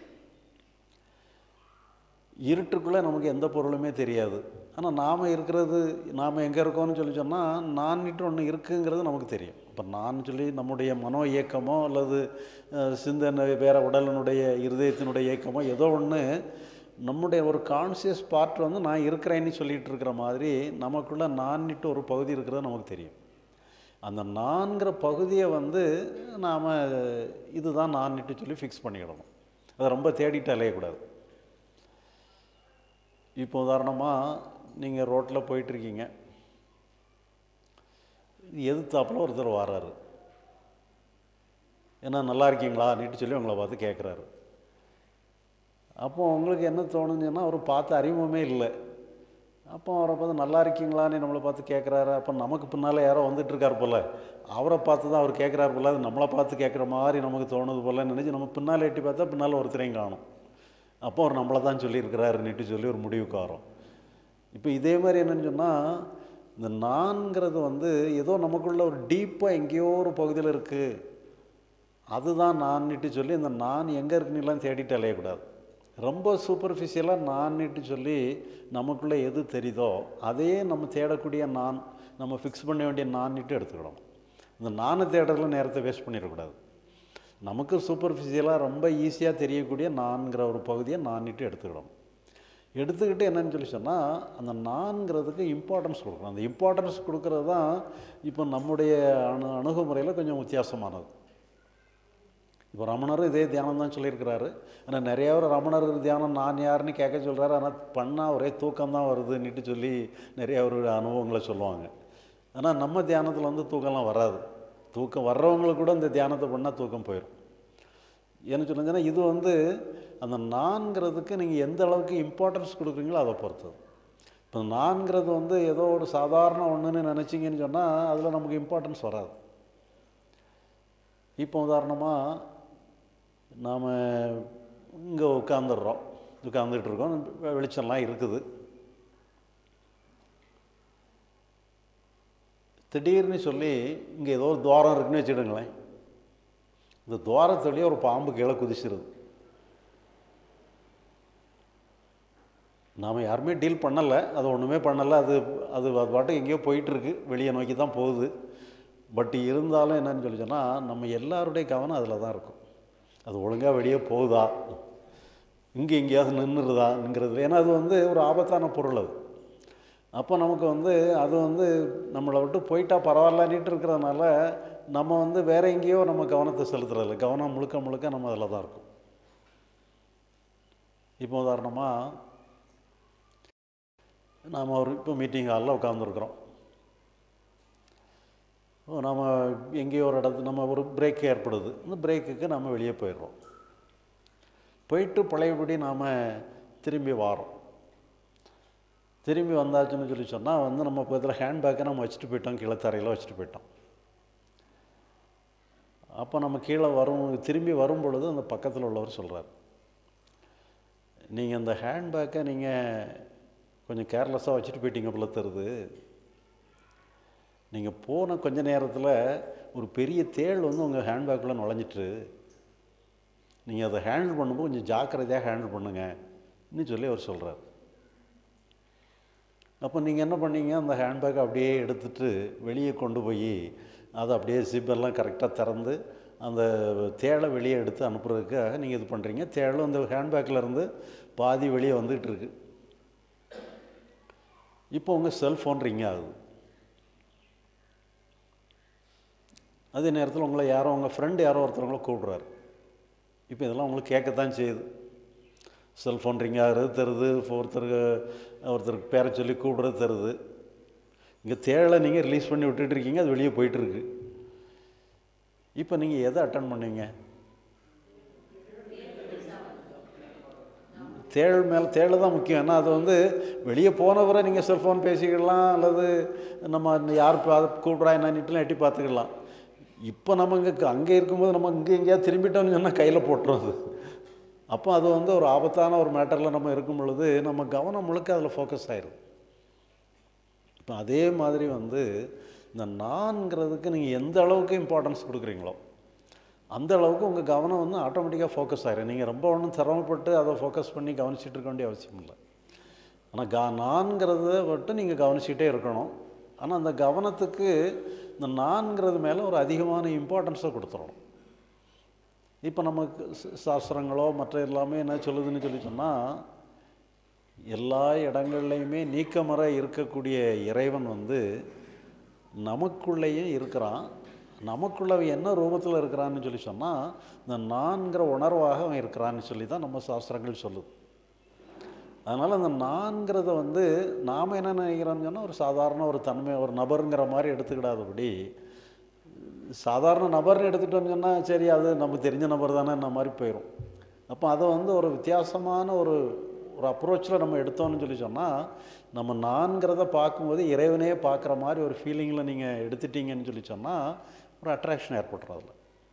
இருட்டுக்குள்ளே நமக்கு எந்த பொருளுமே தெரியாது ஆனால் நாம் இருக்கிறது நாம் எங்கே இருக்கோம்னு சொல்லி சொன்னால் நான்ட்டு ஒன்று இருக்குங்கிறது நமக்கு தெரியும் இப்போ நான் சொல்லி நம்முடைய மனோ இயக்கமோ அல்லது அஹ், சிந்தனை வேறு உடலினுடைய இருதயத்தினுடைய இயக்கமோ ஏதோ ஒன்று நம்முடைய ஒரு கான்சியஸ் பார்ட் வந்து நான் இருக்கிறேன்னு சொல்லிட்டு இருக்கிற மாதிரி நமக்குள்ளே நான்ட்டு ஒரு பகுதி இருக்கிறது நமக்கு தெரியும் அந்த நான்கிற பகுதியை வந்து நாம் இதுதான் நான்ட்டு சொல்லி ஃபிக்ஸ் பண்ணிக்கிடணும் அதை ரொம்ப தேடிட்டு அலையக்கூடாது இப்போ உதாரணமாக நீங்கள் ரோட்டில் போயிட்டுருக்கீங்க எதிர்த்தாப்புல ஒருத்தர் வராரு ஏன்னா நல்லா இருக்கீங்களா நீட்டு சொல்லி உங்களை பார்த்து கேட்குறாரு அப்போ உங்களுக்கு என்ன தோணுச்சுன்னா அவர் பார்த்த அறிமுகமே இல்லை அப்போ அவரை பார்த்து நல்லா இருக்கீங்களான்னு நம்மளை பார்த்து கேட்குறாரு அப்போ நமக்கு பின்னால் யாரோ வந்துட்டு இருக்கார் போல் அவரை பார்த்து தான் அவர் கேட்குறாரு போல் அது நம்மளை பார்த்து கேட்குற மாதிரி நமக்கு தோணுது போல் நினச்சி நம்ம பின்னால் எட்டி பார்த்தா பின்னால் ஒருத்தரையும் காணும் அப்போ அவர் நம்மளை தான் சொல்லியிருக்கிறாருன்னுட்டு சொல்லி ஒரு முடிவுக்கு வரோம் இப்போ இதே மாதிரி என்னன்னு சொன்னால் இந்த நான்கிறது வந்து ஏதோ நமக்குள்ள ஒரு டீப்பாக எங்கேயோ ஒரு பகுதியில் இருக்குது அதுதான் நான்னுட்டு சொல்லி இந்த நான் எங்கே இருக்குன்னுலாம் தேடிட்டு அலையக்கூடாது ரொம்ப சூப்பர்ஃபிஷியலாக நான்னுட்டு சொல்லி நமக்குள்ளே எது தெரியுதோ அதையே நம்ம தேடக்கூடிய நான் நம்ம ஃபிக்ஸ் பண்ண வேண்டிய நான்னுட்டு எடுத்துக்கிடணும் இந்த நானை தேடுறதுல நேரத்தை வேஸ்ட் பண்ணிடக்கூடாது நமக்கு சூப்பர்ஃபிஷியலாக ரொம்ப ஈஸியாக தெரியக்கூடிய நான்கிற ஒரு பகுதியை நான்னுட்டு எடுத்துக்கிடணும் எடுத்துக்கிட்டு என்னன்னு சொல்லி சொன்னால் அந்த நான்கிறதுக்கு இம்பார்ட்டன்ஸ் கொடுக்கணும் அந்த இம்பார்ட்டன்ஸ் கொடுக்கறது தான் இப்போ நம்முடைய அணு அணுகுமுறையில் கொஞ்சம் வித்தியாசமானது இப்போ ரமணரும் இதே தியானம் தான் சொல்லியிருக்கிறாரு ஆனால் நிறைய பேர் ரமணர் தியானம் நான் யாருன்னு கேட்க சொல்கிறாரு ஆனால் பண்ணால் ஒரே தூக்கம் தான் வருதுன்னுட்டு சொல்லி நிறைய ஒரு அனுபவங்களை சொல்லுவாங்க ஆனால் நம்ம தியானத்தில் வந்து தூக்கம்லாம் வராது தூக்கம் வர்றவங்களுக்கு கூட இந்த தியானத்தை பண்ணால் தூக்கம் போயிடும் என்ன சொல்லுங்கன்னா இது வந்து அந்த நான்கிறதுக்கு நீங்கள் எந்த அளவுக்கு இம்பார்ட்டன்ஸ் கொடுக்குறீங்களோ அதை பொறுத்தது இப்போ நான்கிறது வந்து ஏதோ ஒரு சாதாரண ஒன்றுன்னு நினச்சிங்கன்னு சொன்னால் அதில் நமக்கு இம்பார்ட்டன்ஸ் வராது இப்போ உதாரணமாக நாம் இங்கே உட்காந்துடுறோம் உட்காந்துட்டு இருக்கோம் வெளிச்சம்லாம் இருக்குது திடீர்னு சொல்லி இங்கே ஏதோ ஒரு துவாரம் இருக்குன்னு வச்சுடுங்களேன் இந்த துவாரத்துலேயே ஒரு பாம்பு கீழே குதிச்சிருது நாம் யாருமே டீல் பண்ணலை அது ஒன்றுமே பண்ணலை அது அது அது பாட்டுக்கு எங்கேயோ போயிட்டுருக்கு வெளியே நோக்கி தான் போகுது பட் இருந்தாலும் என்னன்னு சொல்லி சொன்னால் நம்ம எல்லாருடைய கவனம் அதில் தான் இருக்கும் அது ஒழுங்காக வெளியே போகுதா இங்கே எங்கேயாவது நின்றுருதாங்கிறது ஏன்னா அது வந்து ஒரு ஆபத்தான பொருள் அது அப்போ நமக்கு வந்து அது வந்து நம்மளை விட்டு போயிட்டா பரவாயில்லன்னுட்டு இருக்கிறதுனால நம்ம வந்து வேற எங்கேயோ நம்ம கவனத்தை செலுத்துறதில்ல கவனம் முழுக்க முழுக்க நம்ம அதில் தான் இருக்கும் இப்போ உதாரணமாக நாம் ஒரு இப்போ மீட்டிங் ஹாலில் உட்காந்துருக்குறோம் நம்ம எங்கேயோ ஒரு இடத்து நம்ம ஒரு பிரேக் ஏற்படுது அந்த பிரேக்குக்கு நம்ம வெளியே போயிடுறோம் போயிட்டு பழையபடி நாம் திரும்பி வாரோம் திரும்பி வந்தாச்சுன்னு சொல்லி சொன்னால் வந்து நம்ம பக்கத்தில் ஹேண்ட்பேக்கை நம்ம வச்சுட்டு போயிட்டோம் கீழே தரையில் வச்சுட்டு போயிட்டோம் அப்போ நம்ம கீழே வரும் திரும்பி வரும் பொழுது அந்த பக்கத்தில் உள்ளவர் சொல்கிறார் நீங்கள் அந்த ஹேண்ட்பேக்கை நீங்கள் கொஞ்சம் கேர்லெஸ்ஸாக வச்சுட்டு போயிட்டீங்க போல தருது நீங்கள் போன கொஞ்ச நேரத்தில் ஒரு பெரிய தேள் வந்து உங்கள் ஹேண்ட்பேக்கில் நுழைஞ்சிட்டு நீங்கள் அதை ஹேண்டில் பண்ணும்போது கொஞ்சம் ஜாக்கிரதையாக ஹேண்டில் பண்ணுங்கன்னு சொல்லி அவர் சொல்கிறார் அப்போ நீங்கள் என்ன பண்ணீங்க அந்த ஹேண்ட்பேக்கை அப்படியே எடுத்துட்டு வெளியே கொண்டு போய் அதை அப்படியே ஜிப்பெல்லாம் கரெக்டாக திறந்து அந்த தேளை வெளியே எடுத்து அனுப்புறதுக்காக நீங்கள் இது பண்ணுறீங்க தேளும் அந்த ஹேண்ட்பேக்கில் இருந்து பாதி வெளியே வந்துகிட்டு இருக்கு இப்போ உங்கள் செல்ஃபோன் ரிங் ஆகுது அதே நேரத்தில் உங்களை யாரோ உங்கள் ஃப்ரெண்டு யாரோ ஒருத்தவங்கள கூப்பிட்றாரு இப்போ இதெல்லாம் உங்களுக்கு கேட்கத்தான் செய்யுது செல்ஃபோன் ரிங் ஆகிறது தருது ஒருத்தருக்கு ஒருத்தருக்கு பேரை சொல்லி கூப்பிட்றது தருது இங்கே தேழை நீங்கள் ரிலீஸ் பண்ணி விட்டுட்டு இருக்கீங்க அது வெளியே போயிட்டுருக்கு இப்போ நீங்கள் எதை அட்டன் பண்ணீங்க தேள் மேலே தேள் தான் முக்கியம் ஏன்னா அது வந்து வெளியே போனவரை நீங்கள் செல்ஃபோன் பேசிக்கலாம் அல்லது நம்ம யார் பா கூப்பிட்றா என்னன்னுட்டுலாம் எட்டி பார்த்துக்கலாம் இப்போ நம்ம இங்கே அங்கே இருக்கும்போது நம்ம இங்கே எங்கேயாவது திரும்பிட்டோம்னு சொன்னால் கையில் போட்டுரும் அது அப்போ அது வந்து ஒரு ஆபத்தான ஒரு மேட்டரில் நம்ம இருக்கும் பொழுது நம்ம கவனம் முழுக்க அதில் ஃபோக்கஸ் ஆயிடும் இப்போ அதே மாதிரி வந்து இந்த நான்கிறதுக்கு நீங்கள் எந்த அளவுக்கு இம்பார்ட்டன்ஸ் கொடுக்குறீங்களோ அந்த அளவுக்கு உங்கள் கவனம் வந்து ஆட்டோமேட்டிக்காக ஃபோக்கஸ் ஆயிரும் நீங்கள் ரொம்ப ஒன்றும் சிரமப்பட்டு அதை ஃபோக்கஸ் பண்ணி கவனிச்சிட்டு இருக்க வேண்டிய அவசியம் இல்லை ஆனால் கா நான்கிறத மட்டும் நீங்கள் கவனிச்சிட்டே இருக்கணும் ஆனால் அந்த கவனத்துக்கு இந்த நான்கிறது மேலே ஒரு அதிகமான இம்பார்ட்டன்ஸை கொடுத்துடணும் இப்போ நமக்கு சாஸ்திரங்களோ மற்ற எல்லாமே என்ன சொல்லுதுன்னு சொல்லி சொன்னால் எல்லா இடங்கள்லையுமே நீக்கமர இருக்கக்கூடிய இறைவன் வந்து நமக்குள்ளேயே இருக்கிறான் நமக்குள்ள அவன் என்ன ரூபத்தில் இருக்கிறான்னு சொல்லி சொன்னால் இந்த நான்கிற உணர்வாக அவன் இருக்கிறான்னு சொல்லி தான் நம்ம சாஸ்திரங்கள் சொல்லுது அதனால் அந்த நான்கிறத வந்து நாம் என்ன நினைக்கிறோம்னு சொன்னால் ஒரு சாதாரண ஒரு தன்மை ஒரு நபருங்கிற மாதிரி எடுத்துக்கிடாதபடி சாதாரண நபர்னு எடுத்துட்டோம்னு சொன்னால் சரி அது நமக்கு தெரிஞ்ச நபர் தானே இந்த மாதிரி போயிடும் அப்போ அதை வந்து ஒரு வித்தியாசமான ஒரு ஒரு அப்ரோச்சில் நம்ம எடுத்தோம்னு சொல்லி சொன்னால் நம்ம நான்கிறத பார்க்கும்போது இறைவனே பார்க்குற மாதிரி ஒரு ஃபீலிங்கில் நீங்கள் எடுத்துட்டீங்கன்னு சொல்லி சொன்னால் ஒரு அட்ராக்ஷன் ஏற்பட்டுரும் அதில்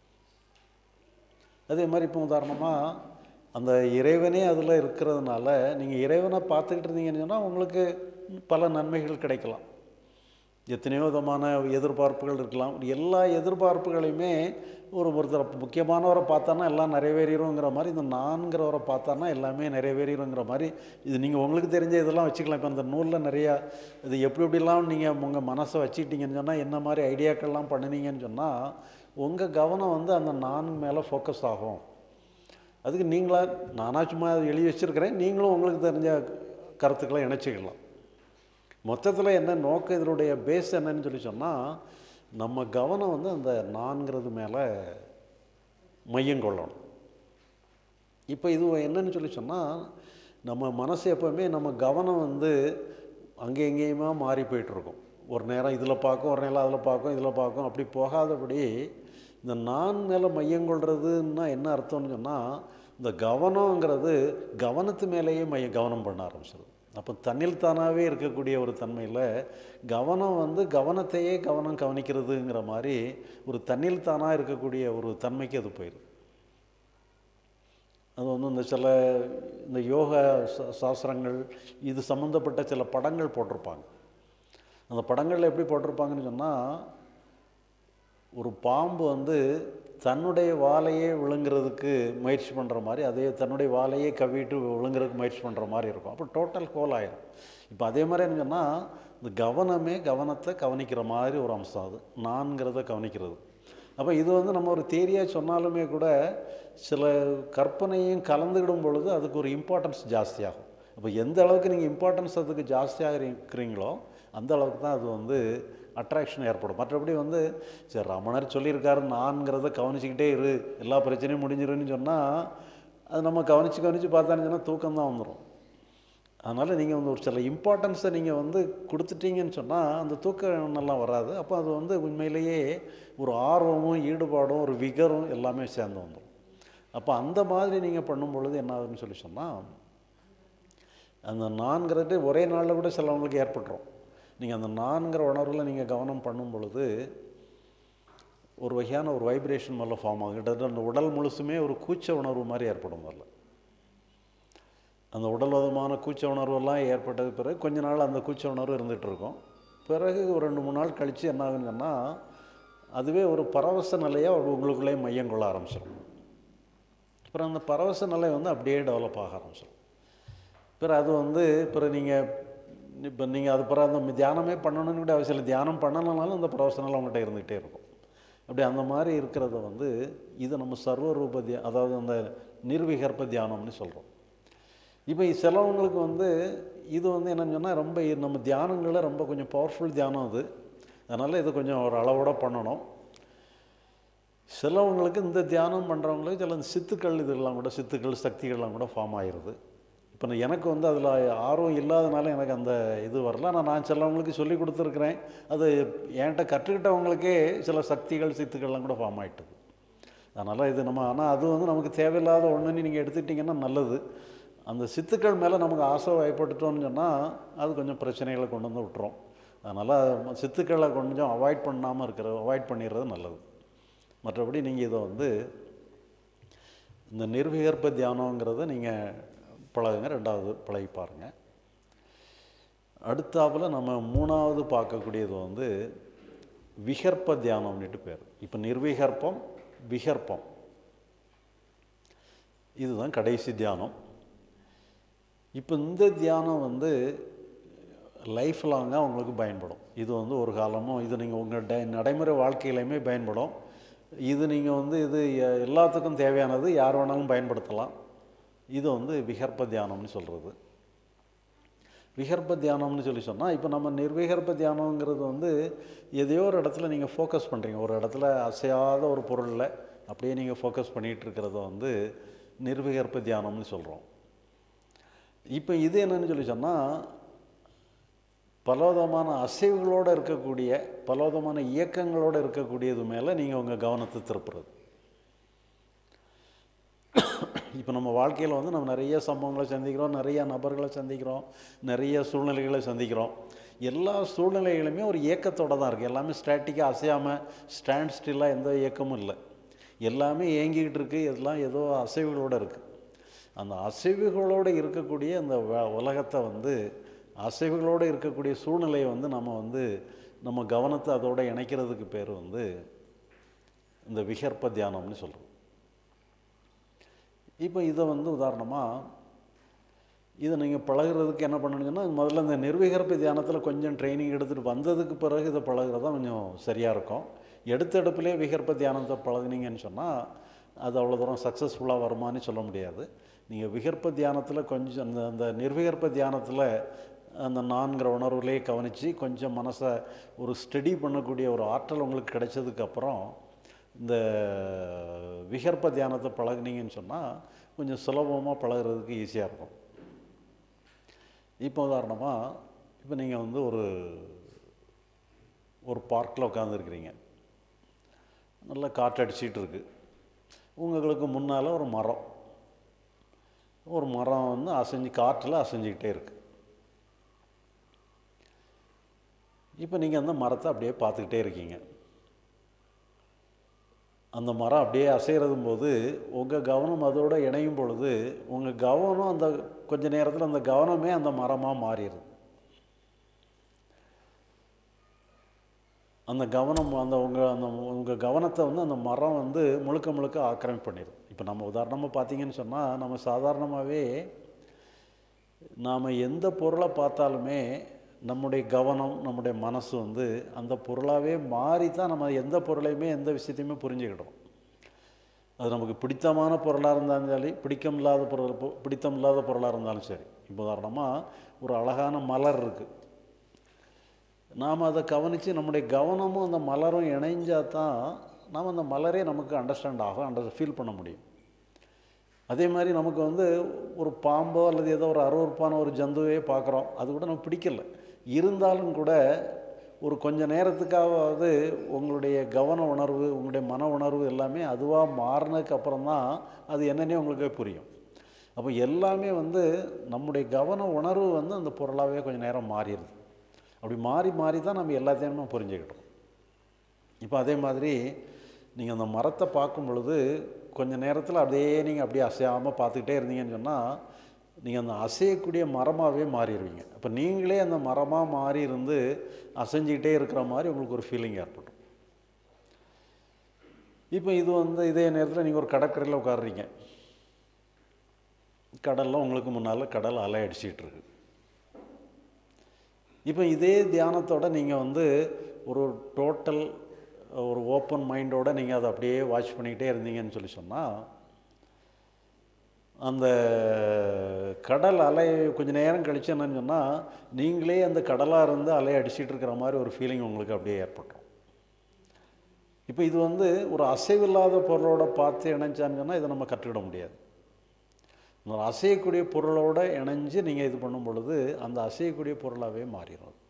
அதே மாதிரி இப்போ உதாரணமாக அந்த இறைவனே அதில் இருக்கிறதுனால நீங்கள் இறைவனை பார்த்துக்கிட்டு இருந்தீங்கன்னு சொன்னால் உங்களுக்கு பல நன்மைகள் கிடைக்கலாம் எத்தனையோ விதமான எதிர்பார்ப்புகள் இருக்கலாம் எல்லா எதிர்பார்ப்புகளையுமே ஒரு ஒருத்தர் முக்கியமானவரை பார்த்தானா எல்லாம் நிறைவேறிடுங்கிற மாதிரி இந்த நான்கிறவரை பார்த்தானா எல்லாமே நிறைவேறிடுங்கிற மாதிரி இது நீங்கள் உங்களுக்கு தெரிஞ்ச இதெல்லாம் வச்சுக்கலாம் இப்போ அந்த நூலில் நிறையா இது எப்படி எப்படிலாம் நீங்கள் உங்கள் மனசை வச்சுக்கிட்டீங்கன்னு சொன்னால் என்ன மாதிரி ஐடியாக்கள்லாம் பண்ணினீங்கன்னு சொன்னால் உங்கள் கவனம் வந்து அந்த நான் மேலே ஃபோக்கஸ் ஆகும் அதுக்கு நீங்களா நானாக சும்மா எழுதி வச்சுருக்கிறேன் நீங்களும் உங்களுக்கு தெரிஞ்ச கருத்துக்களை இணைச்சிக்கலாம் மொத்தத்தில் என்ன நோக்கம் இதனுடைய பேஸ் என்னன்னு சொல்லி சொன்னால் நம்ம கவனம் வந்து அந்த நான்கிறது மேலே மையம் கொள்ளணும் இப்போ இது என்னன்னு சொல்லி சொன்னால் நம்ம மனசு எப்போவுமே நம்ம கவனம் வந்து அங்கே எங்கேயுமா மாறி போயிட்டுருக்கும் ஒரு நேரம் இதில் பார்க்கும் ஒரு நேரம் அதில் பார்க்கும் இதில் பார்க்கும் அப்படி போகாதபடி இந்த நான் மேலே மையம் கொள்றதுன்னா என்ன அர்த்தம்னு சொன்னால் இந்த கவனங்கிறது கவனத்து மேலேயே மைய கவனம் பண்ண ஆரம்பிச்சிடும் அப்போ தன்னில் தானாகவே இருக்கக்கூடிய ஒரு தன்மையில் கவனம் வந்து கவனத்தையே கவனம் கவனிக்கிறதுங்கிற மாதிரி ஒரு தன்னில் தானாக இருக்கக்கூடிய ஒரு தன்மைக்கு அது போயிடுது அது வந்து இந்த சில இந்த யோக சா- சாஸ்திரங்கள் இது சம்மந்தப்பட்ட சில படங்கள் போட்டிருப்பாங்க அந்த படங்களில் எப்படி போட்டிருப்பாங்கன்னு சொன்னால் ஒரு பாம்பு வந்து தன்னுடைய வாலையே விழுங்குறதுக்கு முயற்சி பண்ணுற மாதிரி அதே தன்னுடைய வாலையே கவிட்டு விழுங்குறதுக்கு முயற்சி பண்ணுற மாதிரி இருக்கும் அப்போ டோட்டல் கோல் ஆயிடும் இப்போ அதே மாதிரி என்ன சொன்னால் இந்த கவனமே கவனத்தை கவனிக்கிற மாதிரி ஒரு அம்சம் அது நான்கிறத கவனிக்கிறது அப்போ இது வந்து நம்ம ஒரு தேரியாக சொன்னாலுமே கூட சில கற்பனையும் கலந்துக்கிடும் பொழுது அதுக்கு ஒரு இம்பார்ட்டன்ஸ் ஜாஸ்தியாகும் அப்போ எந்த அளவுக்கு நீங்கள் இம்பார்ட்டன்ஸ் அதுக்கு ஜாஸ்தியாக இருக்கிறீங்களோ அந்த அளவுக்கு தான் அது வந்து அட்ராக்ஷன் ஏற்படும் மற்றபடி வந்து சரி ரமணர் சொல்லியிருக்காரு நான்கிறத கவனிச்சுக்கிட்டே இரு எல்லா பிரச்சனையும் முடிஞ்சிருன்னு சொன்னால் அது நம்ம கவனித்து கவனித்து பார்த்தான்னு சொன்னால் தூக்கம் தான் வந்துடும் அதனால் நீங்கள் வந்து ஒரு சில இம்பார்ட்டன்ஸை நீங்கள் வந்து கொடுத்துட்டீங்கன்னு சொன்னால் அந்த தூக்கம் நல்லா வராது அப்போ அது வந்து உண்மையிலேயே ஒரு ஆர்வமும் ஈடுபாடும் ஒரு விகரும் எல்லாமே சேர்ந்து வந்துடும் அப்போ அந்த மாதிரி நீங்கள் பண்ணும் பொழுது என்ன ஆகுதுன்னு சொல்லி சொன்னால் அந்த நான்கிறது ஒரே நாளில் கூட சிலவங்களுக்கு ஏற்பட்டுரும் நீங்கள் அந்த நான்கிற உணர்வில் நீங்கள் கவனம் பண்ணும் பொழுது ஒரு வகையான ஒரு வைப்ரேஷன் முதல்ல ஃபார்ம் ஆகும் கிட்டத்தட்ட அந்த உடல் முழுசுமே ஒரு கூச்ச உணர்வு மாதிரி ஏற்படும் முதல்ல அந்த உடல் விதமான கூச்ச உணர்வெல்லாம் ஏற்பட்டது பிறகு கொஞ்ச நாள் அந்த கூச்ச உணர்வு இருந்துகிட்டு இருக்கும் பிறகு ஒரு ரெண்டு மூணு நாள் கழித்து என்ன ஆகுன்னு சொன்னால் அதுவே ஒரு பரவச நிலையாக உங்களுக்குள்ளே மையம் கொள்ள ஆரம்பிச்சிடும் அப்புறம் அந்த பரவச நிலை வந்து அப்படியே டெவலப் ஆக ஆரம்பிச்சிடும் பிறகு அது வந்து பிறகு நீங்கள் இப்போ நீங்கள் அது பிறகு அந்த தியானமே பண்ணணும்னு கூட அவசியம் இல்லை தியானம் பண்ணலனாலும் அந்த பரவச நிலை உங்கள்கிட்ட இருந்துகிட்டே இருக்கும் அப்படி அந்த மாதிரி இருக்கிறத வந்து இது நம்ம சர்வரூப தியா அதாவது அந்த நிர்விகற்ப தியானம்னு சொல்கிறோம் இப்போ சிலவங்களுக்கு வந்து இது வந்து என்னன்னு சொன்னால் ரொம்ப நம்ம தியானங்களில் ரொம்ப கொஞ்சம் பவர்ஃபுல் தியானம் அது அதனால் இது கொஞ்சம் ஒரு அளவோட பண்ணணும் சிலவங்களுக்கு இந்த தியானம் பண்ணுறவங்களுக்கு சில இந்த சித்துக்கள் இதெல்லாம் கூட சித்துக்கள் சக்திகள்லாம் கூட ஃபார்ம் ஆயிடுது இப்போ நான் எனக்கு வந்து அதில் ஆர்வம் இல்லாதனால எனக்கு அந்த இது வரல ஆனால் நான் சிலவங்களுக்கு சொல்லி கொடுத்துருக்குறேன் அது என்கிட்ட கற்றுக்கிட்டவங்களுக்கே சில சக்திகள் சித்துக்கள்லாம் கூட ஃபார்ம் ஆயிட்டுது அதனால் இது நம்ம ஆனால் அது வந்து நமக்கு தேவையில்லாத ஒன்றுன்னு நீங்கள் எடுத்துக்கிட்டிங்கன்னா நல்லது அந்த சித்துக்கள் மேலே நமக்கு ஆசை வயப்பட்டுட்டோம்னு சொன்னால் அது கொஞ்சம் பிரச்சனைகளை கொண்டு வந்து விட்டுரும் அதனால் சித்துக்களை கொஞ்சம் அவாய்ட் பண்ணாமல் இருக்கிற அவாய்ட் பண்ணிடுறது நல்லது மற்றபடி நீங்கள் இதை வந்து இந்த நிர்விகற்ப தியானங்கிறத நீங்கள் பழகுங்க ரெண்டாவது பழகி பாருங்கள் அடுத்தாப்புல நம்ம மூணாவது பார்க்கக்கூடியது வந்து விகற்ப தியானம்னுட்டு பேர் இப்போ நிர்விகற்பம் விகற்பம் இதுதான் கடைசி தியானம் இப்போ இந்த தியானம் வந்து லைஃப் லாங்காக உங்களுக்கு பயன்படும் இது வந்து ஒரு காலமும் இது நீங்கள் உங்கள் டை நடைமுறை வாழ்க்கையிலையுமே பயன்படும் இது நீங்கள் வந்து இது எ- எல்லாத்துக்கும் தேவையானது யார் வேணாலும் பயன்படுத்தலாம் இது வந்து விகற்ப தியானம்னு சொல்கிறது விகற்ப தியானம்னு சொல்லி சொன்னால் இப்போ நம்ம நிர்விகற்ப தியானங்கிறது வந்து எதையோ ஒரு இடத்துல நீங்கள் ஃபோக்கஸ் பண்ணுறீங்க ஒரு இடத்துல அசையாத ஒரு பொருளில் அப்படியே நீங்கள் ஃபோக்கஸ் பண்ணிகிட்டு இருக்கிறத வந்து நிர்விகற்ப தியானம்னு சொல்கிறோம் இப்போ இது என்னன்னு சொல்லி சொன்னால் பலவிதமான அசைவுகளோடு இருக்கக்கூடிய பலவிதமான இயக்கங்களோடு இருக்கக்கூடியது மேலே நீங்கள் உங்கள் கவனத்தை திருப்புறது இப்போ நம்ம வாழ்க்கையில் வந்து நம்ம நிறைய சம்பவங்களை சந்திக்கிறோம் நிறைய நபர்களை சந்திக்கிறோம் நிறைய சூழ்நிலைகளை சந்திக்கிறோம் எல்லா சூழ்நிலைகளுமே ஒரு இயக்கத்தோடு தான் இருக்குது எல்லாமே ஸ்டாட்டிக்காக அசையாமல் ஸ்டாண்ட் ஸ்டில்லாக எந்த இயக்கமும் இல்லை எல்லாமே இயங்கிக்கிட்டு இருக்குது எல்லாம் ஏதோ அசைவுகளோடு இருக்குது அந்த அசைவுகளோடு இருக்கக்கூடிய அந்த வ- உலகத்தை வந்து அசைவுகளோடு இருக்கக்கூடிய சூழ்நிலையை வந்து நம்ம வந்து நம்ம கவனத்தை அதோட இணைக்கிறதுக்கு பேர் வந்து இந்த விகற்ப தியானம்னு சொல்கிறோம் இப்போ இதை வந்து உதாரணமாக இதை நீங்கள் பழகுறதுக்கு என்ன பண்ணணும்னா முதல்ல இந்த நிர்விகற்ப தியானத்தில் கொஞ்சம் ட்ரைனிங் எடுத்துகிட்டு வந்ததுக்கு பிறகு இதை பழகுறது தான் கொஞ்சம் சரியாக இருக்கும் எடுத்த எடுப்பிலே விகற்ப தியானத்தை பழகுனீங்கன்னு சொன்னால் அது அவ்வளோ தூரம் சக்ஸஸ்ஃபுல்லாக வருமான்னு சொல்ல முடியாது நீங்கள் விகற்ப தியானத்தில் கொஞ்சம் அந்த அந்த நிர்விகற்ப தியானத்தில் அந்த நான்கிற உணர்வுலேயே கவனித்து கொஞ்சம் மனசை ஒரு ஸ்டடி பண்ணக்கூடிய ஒரு ஆற்றல் உங்களுக்கு கிடைச்சதுக்கப்புறம் இந்த விகற்ப தியானத்தை பழகுனீங்கன்னு சொன்னால் கொஞ்சம் சுலபமாக பழகுறதுக்கு ஈஸியாக இருக்கும் இப்போ உதாரணமாக இப்போ நீங்கள் வந்து ஒரு ஒரு பார்க்கில் உட்காந்துருக்கிறீங்க நல்லா காற்றடிச்சிட்டு இருக்கு உங்களுக்கு முன்னால் ஒரு மரம் ஒரு மரம் வந்து அசைஞ்சு காற்றில் அசைஞ்சிக்கிட்டே இருக்கு இப்போ நீங்கள் அந்த மரத்தை அப்படியே பார்த்துக்கிட்டே இருக்கீங்க அந்த மரம் அப்படியே அசைகிறதும் போது உங்கள் கவனம் அதோடு இணையும் பொழுது உங்கள் கவனம் அந்த கொஞ்ச நேரத்தில் அந்த கவனமே அந்த மரமாக மாறிடுது அந்த கவனம் அந்த உங்கள் அந்த உங்கள் கவனத்தை வந்து அந்த மரம் வந்து முழுக்க முழுக்க ஆக்கிரமிப்பு பண்ணிடுது இப்போ நம்ம உதாரணமாக பார்த்தீங்கன்னு சொன்னால் நம்ம சாதாரணமாகவே நாம் எந்த பொருளை பார்த்தாலுமே நம்முடைய கவனம் நம்முடைய மனசு வந்து அந்த பொருளாகவே மாறி தான் நம்ம எந்த பொருளையுமே எந்த விஷயத்தையுமே புரிஞ்சுக்கிட்டோம் அது நமக்கு பிடித்தமான பொருளாக இருந்தாலும் சரி பிடிக்கம் இல்லாத பொருள் பொ- பிடித்தம் இல்லாத பொருளாக இருந்தாலும் சரி இப்போ உதாரணமாக ஒரு அழகான மலர் இருக்குது நாம் அதை கவனித்து நம்முடைய கவனமும் அந்த மலரும் இணைஞ்சால் தான் நாம் அந்த மலரே நமக்கு அண்டர்ஸ்டாண்ட் ஆகும் அண்டர் ஃபீல் பண்ண முடியும் அதே மாதிரி நமக்கு வந்து ஒரு பாம்போ அல்லது ஏதோ ஒரு அருவருப்பான ஒரு ஜந்துவே பார்க்குறோம் அது கூட நமக்கு பிடிக்கல இருந்தாலும் கூட ஒரு கொஞ்ச நேரத்துக்காவது உங்களுடைய கவன உணர்வு உங்களுடைய மன உணர்வு எல்லாமே அதுவாக மாறினதுக்கு அப்புறம் தான் அது என்னன்னே உங்களுக்கு புரியும் அப்போ எல்லாமே வந்து நம்முடைய கவன உணர்வு வந்து அந்த பொருளாகவே கொஞ்சம் நேரம் மாறிடுது அப்படி மாறி மாறி தான் நம்ம எல்லாத்தையும் நம்ம புரிஞ்சுக்கிட்டோம் இப்போ அதே மாதிரி நீங்கள் அந்த மரத்தை பார்க்கும் பொழுது கொஞ்ச நேரத்தில் அப்படியே நீங்கள் அப்படியே அசையாமல் பார்த்துக்கிட்டே இருந்தீங்கன்னு சொன்னால் நீங்கள் அந்த அசையக்கூடிய மரமாகவே மாறிடுவீங்க அப்போ நீங்களே அந்த மரமாக மாறி இருந்து அசைஞ்சிக்கிட்டே இருக்கிற மாதிரி உங்களுக்கு ஒரு ஃபீலிங் ஏற்படும் இப்போ இது வந்து இதே நேரத்தில் நீங்கள் ஒரு கடற்கரையில் உட்காடுறீங்க கடலில் உங்களுக்கு முன்னால் கடல் அலை அடிச்சிட்டு இருக்கு இப்போ இதே தியானத்தோட நீங்கள் வந்து ஒரு டோட்டல் ஒரு ஓப்பன் மைண்டோட நீங்கள் அதை அப்படியே வாட்ச் பண்ணிக்கிட்டே இருந்தீங்கன்னு சொல்லி சொன்னால் அந்த கடல் அலை கொஞ்ச நேரம் கழிச்சு என்னன்னு சொன்னால் நீங்களே அந்த கடலாக இருந்து அலையை அடிச்சிட்டு இருக்கிற மாதிரி ஒரு ஃபீலிங் உங்களுக்கு அப்படியே ஏற்பட்டுரும் இப்போ இது வந்து ஒரு அசைவில்லாத பொருளோட பார்த்து இணைஞ்சான்னு சொன்னால் இதை நம்ம கற்றுக்கிட முடியாது ஒரு அசையக்கூடிய பொருளோட இணைஞ்சு நீங்கள் இது பண்ணும் பொழுது அந்த அசையக்கூடிய பொருளாகவே மாறிடும் அது.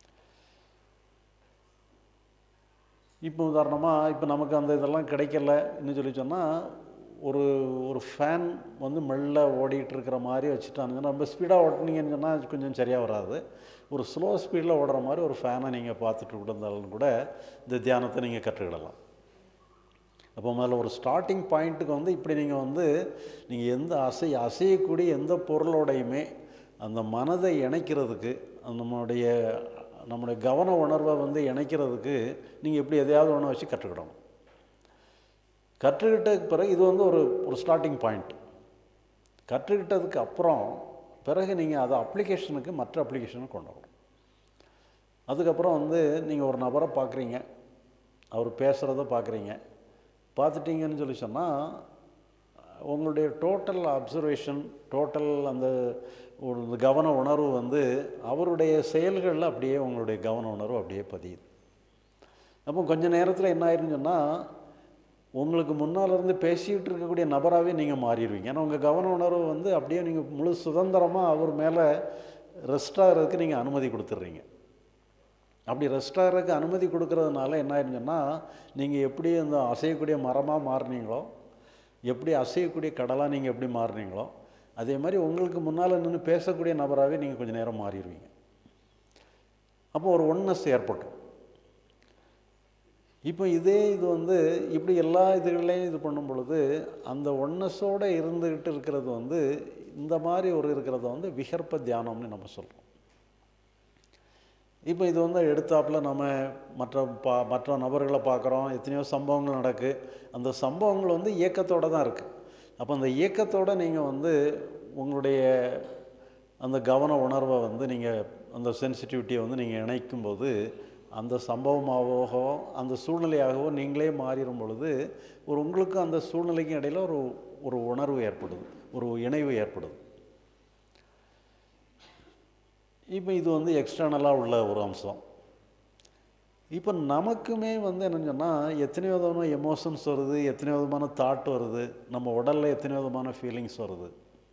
இப்போ உதாரணமாக இப்போ நமக்கு அந்த இதெல்லாம் கிடைக்கல இன்னும் சொல்லி சொன்னால் ஒரு ஒரு ஃபேன் வந்து மெல்ல ஓடிட்டு இருக்கிற மாதிரி வச்சுட்டானுங்கன்னா ரொம்ப ஸ்பீடாக ஓட்டினீங்கன்னு சொன்னால் கொஞ்சம் சரியாக வராது ஒரு ஸ்லோ ஸ்பீடில் ஓடுற மாதிரி ஒரு ஃபேனை நீங்கள் பார்த்துட்டு இருந்தாலும் கூட இந்த தியானத்தை நீங்கள் கற்றுக்கிடலாம் அப்போ முதல்ல ஒரு ஸ்டார்டிங் பாயிண்ட்டுக்கு வந்து இப்படி நீங்கள் வந்து நீங்கள் எந்த அசை அசையக்கூடிய எந்த பொருளோடையுமே அந்த மனதை இணைக்கிறதுக்கு அந்த நம்மளுடைய நம்முடைய கவன உணர்வை வந்து இணைக்கிறதுக்கு நீங்கள் எப்படி எதையாவது ஒன்று வச்சு கற்றுக்கிடணும் கற்றுக்கிட்டதுக்கு பிறகு இது வந்து ஒரு ஒரு ஸ்டார்டிங் பாயிண்ட் கற்றுக்கிட்டதுக்கு அப்புறம் பிறகு நீங்கள் அதை அப்ளிகேஷனுக்கு மற்ற அப்ளிகேஷனுக்கு கொண்டு வரணும் அதுக்கப்புறம் வந்து நீங்கள் ஒரு நபரை பார்க்குறீங்க அவர் பேசுகிறத பார்க்குறீங்க பார்த்துட்டீங்கன்னு சொல்லி சொன்னால் உங்களுடைய டோட்டல் அப்சர்வேஷன் டோட்டல் அந்த ஒரு இந்த கவன உணர்வு வந்து அவருடைய செயல்களில் அப்படியே உங்களுடைய கவன உணர்வு அப்படியே பதியுது அப்போ கொஞ்ச நேரத்தில் என்ன ஆயிருன்னு சொன்னால் உங்களுக்கு முன்னால் இருந்து பேசிக்கிட்டு இருக்கக்கூடிய நபராகவே நீங்கள் மாறிடுவீங்க ஏன்னா உங்கள் கவன உணர்வு வந்து அப்படியே நீங்கள் முழு சுதந்திரமாக அவர் மேலே ரெஸ்ட் ஆகிறதுக்கு நீங்கள் அனுமதி கொடுத்துட்றீங்க அப்படி ரெஸ்ட் ஆகிறதுக்கு அனுமதி கொடுக்கறதுனால என்ன ஆயிருன்னு சொன்னால் நீங்கள் எப்படி அந்த அசையக்கூடிய மரமாக மாறுனீங்களோ எப்படி அசையக்கூடிய கடலாக நீங்கள் எப்படி மாறுறீங்களோ அதே மாதிரி உங்களுக்கு முன்னால் நின்று பேசக்கூடிய நபராகவே நீங்கள் கொஞ்சம் நேரம் மாறிடுவீங்க அப்போ ஒரு ஒன்னஸ் ஏற்பட்டும் இப்போ இதே இது வந்து இப்படி எல்லா இதுகளையும் இது பண்ணும் பொழுது அந்த ஒன்னஸோடு இருந்துக்கிட்டு இருக்கிறது வந்து இந்த மாதிரி ஒரு இருக்கிறத வந்து விகற்ப தியானம்னு நம்ம சொல்கிறோம் இப்போ இது வந்து எடுத்தாப்புல நம்ம மற்ற பா மற்ற நபர்களை பார்க்குறோம் எத்தனையோ சம்பவங்கள் நடக்கு அந்த சம்பவங்கள் வந்து இயக்கத்தோடு தான் இருக்குது அப்போ அந்த இயக்கத்தோடு நீங்கள் வந்து உங்களுடைய அந்த கவன உணர்வை வந்து நீங்கள் அந்த சென்சிட்டிவிட்டியை வந்து நீங்கள் இணைக்கும்போது அந்த சம்பவமாகவோ அந்த சூழ்நிலையாகவோ நீங்களே மாறிடும் பொழுது ஒரு உங்களுக்கும் அந்த சூழ்நிலைக்கும் இடையில் ஒரு ஒரு உணர்வு ஏற்படுது ஒரு இணைவு ஏற்படுது இப்போ இது வந்து எக்ஸ்டர்னலாக உள்ள ஒரு அம்சம் இப்போ நமக்குமே வந்து என்னன்னு சொன்னால் எத்தனை விதமான எமோஷன்ஸ் வருது எத்தனை விதமான தாட் வருது நம்ம உடலில் எத்தனை விதமான ஃபீலிங்ஸ் வருது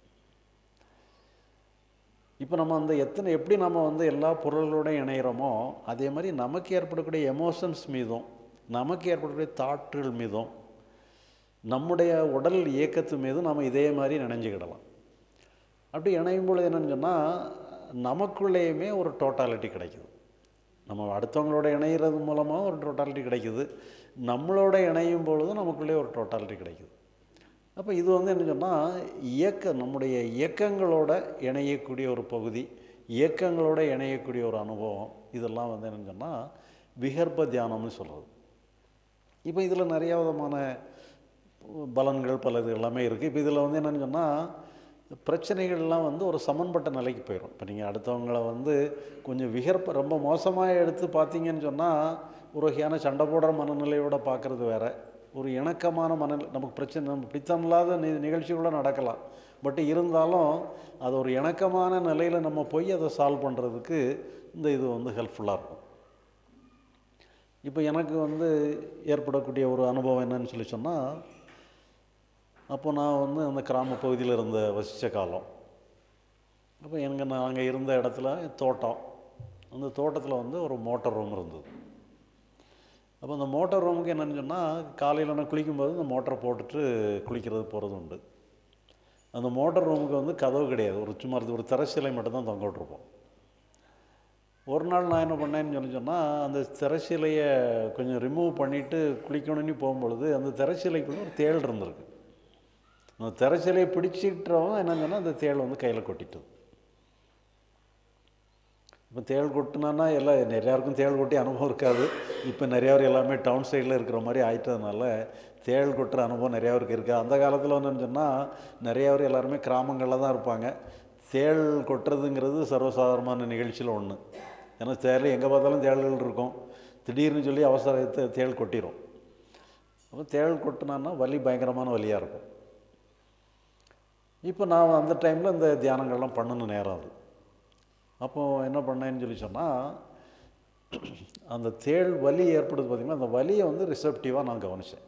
இப்போ நம்ம அந்த எத்தனை எப்படி நம்ம வந்து எல்லா பொருள்களோடையும் இணைகிறோமோ அதே மாதிரி நமக்கு ஏற்படக்கூடிய எமோஷன்ஸ் மீதும் நமக்கு ஏற்படக்கூடிய தாட்டுகள் மீதும் நம்முடைய உடல் இயக்கத்து மீதும் நம்ம இதே மாதிரி நினைஞ்சுக்கிடலாம் அப்படி இணையும் பொழுது என்னன்னு சொன்னால் நமக்குள்ளேயுமே ஒரு டோட்டாலிட்டி கிடைக்குது நம்ம அடுத்தவங்களோட இணைகிறது மூலமாக ஒரு டோட்டாலிட்டி கிடைக்குது நம்மளோட இணையும் பொழுதும் நமக்குள்ளே ஒரு டோட்டாலிட்டி கிடைக்குது அப்போ இது வந்து என்ன சொன்னால் இயக்க நம்முடைய இயக்கங்களோட இணையக்கூடிய ஒரு பகுதி இயக்கங்களோட இணையக்கூடிய ஒரு அனுபவம் இதெல்லாம் வந்து என்னன்னு சொன்னால் விகற்ப தியானம்னு சொல்கிறது இப்போ இதில் நிறைய விதமான பலன்கள் பல இது எல்லாமே இருக்குது இப்போ இதில் வந்து என்னென்னு சொன்னால் பிரச்சனைகள்லாம் வந்து ஒரு சமன்பட்ட நிலைக்கு போயிடும் இப்போ நீங்கள் அடுத்தவங்கள வந்து கொஞ்சம் விகற்ப ரொம்ப மோசமாக எடுத்து பார்த்தீங்கன்னு சொன்னால் ஒரு வகையான சண்டை போடுற மனநிலையோட பார்க்குறது வேற ஒரு இணக்கமான மன நமக்கு பிரச்சனை நம்ம பிடித்தமில்லாத நி நிகழ்ச்சிகளோட நடக்கலாம் பட் இருந்தாலும் அது ஒரு இணக்கமான நிலையில் நம்ம போய் அதை சால்வ் பண்ணுறதுக்கு இந்த இது வந்து ஹெல்ப்ஃபுல்லாக இருக்கும் இப்போ எனக்கு வந்து ஏற்படக்கூடிய ஒரு அனுபவம் என்னன்னு சொல்லி சொன்னால் அப்போ நான் வந்து அந்த கிராம பகுதியில் இருந்த வசித்த காலம் அப்போ எனக்கு நாங்கள் இருந்த இடத்துல தோட்டம் அந்த தோட்டத்தில் வந்து ஒரு மோட்டர் ரூம் இருந்தது அப்போ அந்த மோட்டார் ரூமுக்கு என்னென்னு சொன்னால் காலையில் நான் குளிக்கும்போது அந்த மோட்டரை போட்டுட்டு குளிக்கிறது போகிறது உண்டு அந்த மோட்டார் ரூமுக்கு வந்து கதவு கிடையாது ஒரு சும்மா ஒரு திரைச்சீலை மட்டும்தான் தொங்க விட்ருப்போம் ஒரு நாள் நான் என்ன பண்ணேன்னு சொல்லி சொன்னால் அந்த திரைச்சீலையை கொஞ்சம் ரிமூவ் பண்ணிவிட்டு குளிக்கணும்னு போகும்பொழுது அந்த திரைச்சீலைக்குள்ள ஒரு தேள் இருந்திருக்கு அந்த திரைச்சீலையை பிடிச்சிட்டவங்க என்ன சொன்னால் அந்த தேள் வந்து கையில் கொட்டிட்டது இப்போ தேள் கொட்டினான்னா எல்லாம் நிறையாருக்கும் தேள் கொட்டி அனுபவம் இருக்காது இப்போ நிறையாவர் எல்லாமே டவுன் சைடில் இருக்கிற மாதிரி ஆயிட்டதுனால தேள் கொட்டுற அனுபவம் நிறையாவருக்கு இருக்குது அந்த காலத்தில் என்னன்னு சொன்னால் நிறையாவர் எல்லாருமே கிராமங்களில் தான் இருப்பாங்க தேள் கொட்டுறதுங்கிறது சர்வசாதாரணமான நிகழ்ச்சியில் ஒன்று ஏன்னா தேள் எங்கே பார்த்தாலும் தேள்கள் இருக்கும் திடீர்னு சொல்லி அவசர தேள் கொட்டிடும் அப்போ தேள் கொட்டினான்னா வலி பயங்கரமான வலியாக இருக்கும் இப்போ நான் அந்த டைமில் இந்த தியானங்கள்லாம் பண்ணணும் நேரம் அது அப்போது என்ன பண்ணேன்னு சொல்லி சொன்னால் அந்த தேள் வலி ஏற்படுது பார்த்திங்கன்னா அந்த வலியை வந்து ரிசப்டிவாக நான் கவனித்தேன்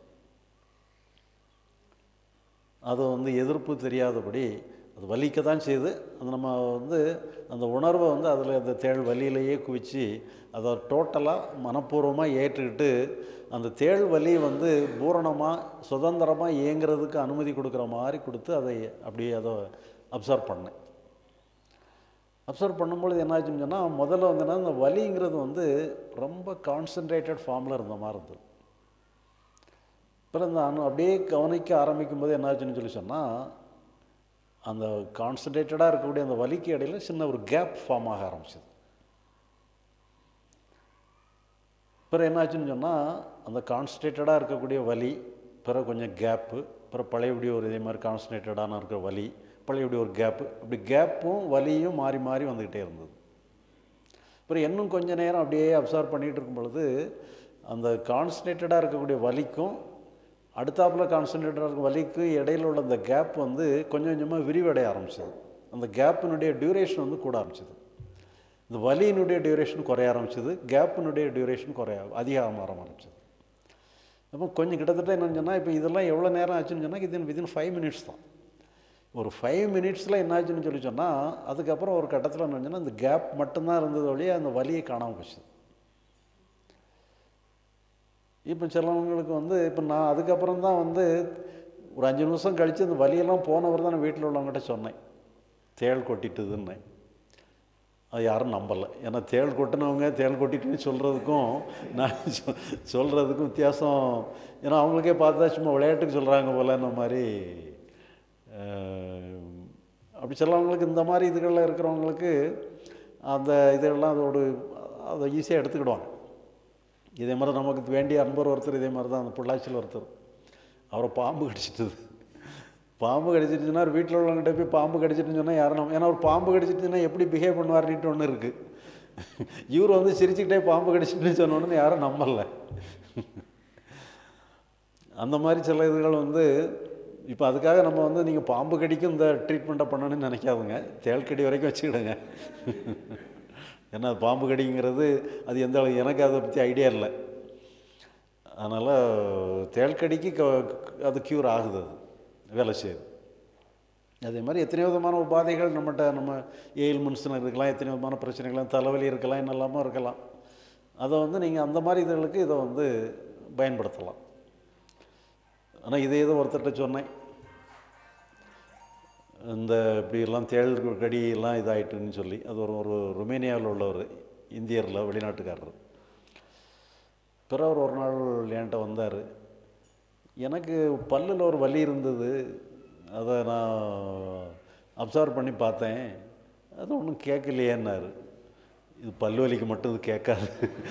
அது வந்து எதிர்ப்பு தெரியாதபடி அது வலிக்க தான் செய்யுது அது நம்ம வந்து அந்த உணர்வை வந்து அதில் அந்த தேள் வலியிலேயே குவிச்சு அதை டோட்டலாக மனப்பூர்வமாக ஏற்றுக்கிட்டு அந்த தேள் வலி வந்து பூரணமாக சுதந்திரமாக இயங்குறதுக்கு அனுமதி கொடுக்குற மாதிரி கொடுத்து அதை அப்படியே அதை அப்சர்வ் பண்ணேன் அப்சர்வ் பண்ணும்பொழுது என்னாச்சுன்னு சொன்னால் முதல்ல வந்து என்ன இந்த வலிங்கிறது வந்து ரொம்ப கான்சன்ட்ரேட்டட் ஃபார்மில் இருந்த மாதிரி இருந்தது அப்புறம் இந்த அனு அப்படியே கவனிக்க ஆரம்பிக்கும் போது என்னாச்சுன்னு சொல்லி சொன்னால் அந்த கான்சன்ட்ரேட்டடாக இருக்கக்கூடிய அந்த வலிக்கு இடையில் சின்ன ஒரு கேப் ஃபார்ம் ஆக ஆரம்பிச்சது பிறகு என்னாச்சுன்னு சொன்னால் அந்த கான்சன்ட்ரேட்டடாக இருக்கக்கூடிய வலி பிறகு கொஞ்சம் கேப்பு பிறகு பழையபடி ஒரு இதே மாதிரி கான்சன்ட்ரேட்டடான இருக்கிற வலி பழையபடி ஒரு கேப்பு அப்படி கேப்பும் வலியும் மாறி மாறி வந்துக்கிட்டே இருந்தது அப்புறம் இன்னும் கொஞ்சம் நேரம் அப்படியே அப்சர்வ் பண்ணிகிட்டு இருக்கும் பொழுது அந்த கான்சன்ட்ரேட்டடாக இருக்கக்கூடிய வலிக்கும் அடுத்தாப்பில் கான்சன்ட்ரேட்டடாக இருக்க வலிக்கு இடையில உள்ள அந்த கேப் வந்து கொஞ்சம் கொஞ்சமாக விரிவடைய ஆரம்பிச்சது அந்த கேப்பினுடைய டியூரேஷன் வந்து கூட ஆரம்பிச்சது இந்த வலியினுடைய டியூரேஷன் குறைய ஆரம்பிச்சது கேப்பினுடைய டியூரேஷன் குறைய அதிகமாக மாற ஆரம்பிச்சது அப்போ கொஞ்சம் கிட்டத்தட்ட என்னன்னு சொன்னால் இப்போ இதெல்லாம் எவ்வளோ நேரம் ஆச்சுன்னு சொன்னால் இது வித்தின் ஃபைவ் மினிட்ஸ் தான் ஒரு ஃபைவ் மினிட்ஸில் என்னாச்சுன்னு சொல்லி சொன்னால் அதுக்கப்புறம் ஒரு கட்டத்தில் என்ன சொன்னால் அந்த கேப் மட்டும்தான் இருந்தது வழியே அந்த வலியை காணாமல் போச்சு இப்போ சிலவங்களுக்கு வந்து இப்போ நான் அதுக்கப்புறம் தான் வந்து ஒரு அஞ்சு நிமிஷம் கழித்து அந்த வலியெல்லாம் போனவர் தான் நான் வீட்டில் உள்ளவங்ககிட்ட சொன்னேன் தேள் கொட்டிட்டுதுன்னு அது யாரும் நம்பலை ஏன்னா தேள் கொட்டினவங்க தேள் கொட்டிட்டுன்னு சொல்கிறதுக்கும் நான் சொ சொல்கிறதுக்கும் வித்தியாசம் ஏன்னா அவங்களுக்கே பார்த்தா சும்மா விளையாட்டுக்கு சொல்கிறாங்க போல இந்த மாதிரி அஹ், அப்படி சிலவங்களுக்கு இந்த மாதிரி இதுகளில் இருக்கிறவங்களுக்கு அந்த இதெல்லாம் அதோடு அதை ஈஸியாக எடுத்துக்கிடுவாங்க இதே மாதிரி நமக்கு வேண்டிய அன்பர் ஒருத்தர் இதே மாதிரி தான் அந்த பொள்ளாச்சியில் ஒருத்தர் அவரை பாம்பு கடிச்சிட்டுது பாம்பு கடிச்சிட்டுச்சுன்னா வீட்டில் உள்ளவங்ககிட்ட போய் பாம்பு கடிச்சிட்டுன்னு சொன்னால் யாரும் நம்ம ஏன்னா ஒரு பாம்பு கடிச்சிட்டுன்னா எப்படி பிஹேவ் பண்ணுவார்னிட்டு ஒன்று இருக்குது இவர் வந்து சிரிச்சுக்கிட்டே பாம்பு கடிச்சிட்டுன்னு சொன்ன உடனே யாரும் நம்பலை அந்த மாதிரி சில இதுகள் வந்து இப்போ அதுக்காக நம்ம வந்து நீங்கள் பாம்பு கடிக்கும் இந்த ட்ரீட்மெண்ட்டை பண்ணணும்னு நினைக்காதுங்க தேள் கடி வரைக்கும் வச்சுக்கிடுங்க ஏன்னா அது பாம்பு கடிங்கிறது அது எந்த அளவு எனக்கு அதை பற்றி ஐடியா இல்லை அதனால் தேள் கடிக்கு க அது க்யூர் ஆகுது அது வேலை செய்யுது அதே மாதிரி எத்தனையோ விதமான உபாதைகள் நம்மகிட்ட நம்ம எயில்மெண்ட்ஸ்னு இருக்கலாம் எத்தனையோ விதமான பிரச்சனைகள் தலைவலி இருக்கலாம் என்னெல்லாமோ இருக்கலாம் அதை வந்து நீங்கள் அந்த மாதிரி இதுகளுக்கு இதை வந்து பயன்படுத்தலாம் ஆனால் இதே ஏதோ ஒருத்தர்கிட்ட சொன்னேன் இந்த இப்படியெல்லாம் தேள் கடி எல்லாம் இதாயிட்டுன்னு சொல்லி அது ஒரு ஒரு ருமேனியாவில் உள்ளவர் இந்தியரில் வெளிநாட்டுக்காரர் பிறகு அவர் ஒரு நாள் என்கிட்ட வந்தார் எனக்கு பல்லில் ஒரு வலி இருந்தது அதை நான் அப்சர்வ் பண்ணி பார்த்தேன் அது ஒன்றும் கேட்கலையேன்னாரு இது பல்லு வலிக்கு மட்டும் இது கேட்காது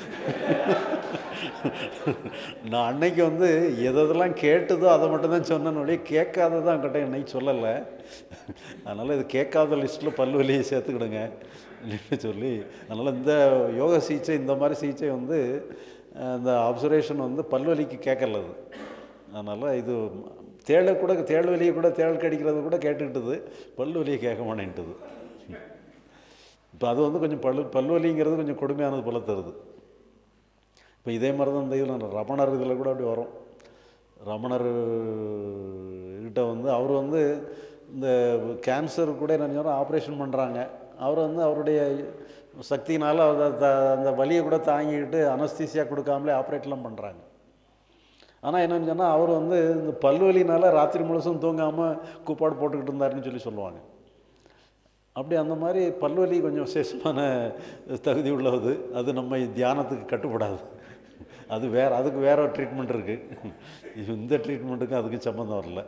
நான் அன்னைக்கு வந்து எதெல்லாம் கேட்டதோ அதை மட்டும் தான் சொன்னேன்னு ஒழிய கேட்காததான் அவங்ககிட்ட இன்னைக்கு சொல்லலை அதனால் இது கேட்காத லிஸ்ட்டில் பல்லு வலியை சேர்த்துக்கிடுங்க அப்படின்னு சொல்லி அதனால் இந்த யோக சிகிச்சை இந்த மாதிரி சிகிச்சை வந்து அஹ், இந்த அப்சர்வேஷன் வந்து பல்வலிக்கு கேட்கல அது அதனால் இது தேளை கூட தேள் வலியை கூட தேள் கடிக்கிறது கூட கேட்டுக்கிட்டது பல்லு வலியை கேட்க மாட்டேன்ட்டுது இப்போ அது வந்து கொஞ்சம் பல்லு பல்வலிங்கிறது கொஞ்சம் கொடுமையானது போல தருது இப்போ இதே மாதிரி தான் இந்த இதில் ரமணர் இதில் கூட அப்படி வரும் ரமணர் கிட்ட வந்து அவர் வந்து இந்த கேன்சர் கூட என்ன செஞ்சாலும் ஆப்ரேஷன் பண்ணுறாங்க அவர் வந்து அவருடைய சக்தினால் அவர் த- அந்த வலியை கூட தாங்கிக்கிட்டு அனஸ்தீசியா கொடுக்காமலே ஆப்ரேட்லாம் பண்ணுறாங்க ஆனால் என்னன்னு சொன்னால் அவர் வந்து இந்த பல்வலினால ராத்திரி முழுசும் தூங்காமல் கூப்பாடு போட்டுக்கிட்டு இருந்தாருன்னு சொல்லி சொல்லுவாங்க அப்படி அந்த மாதிரி பல்வலி கொஞ்சம் விசேஷமான தகுதி உள்ளது அது நம்ம தியானத்துக்கு கட்டுப்படாது அது வேற அதுக்கு வேற ஒரு ட்ரீட்மெண்ட் இருக்குது இந்த ட்ரீட்மெண்ட்டுக்கும் அதுக்கும் சம்மந்தம் வரல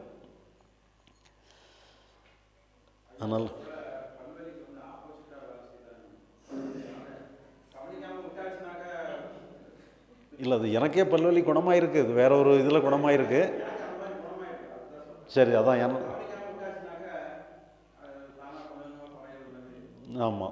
அதனால் இல்லை அது எனக்கே பல்வலி குணமாயிருக்கு இது வேற ஒரு இதில் குணமாயிருக்கு சரி அதான் என ஆமாம்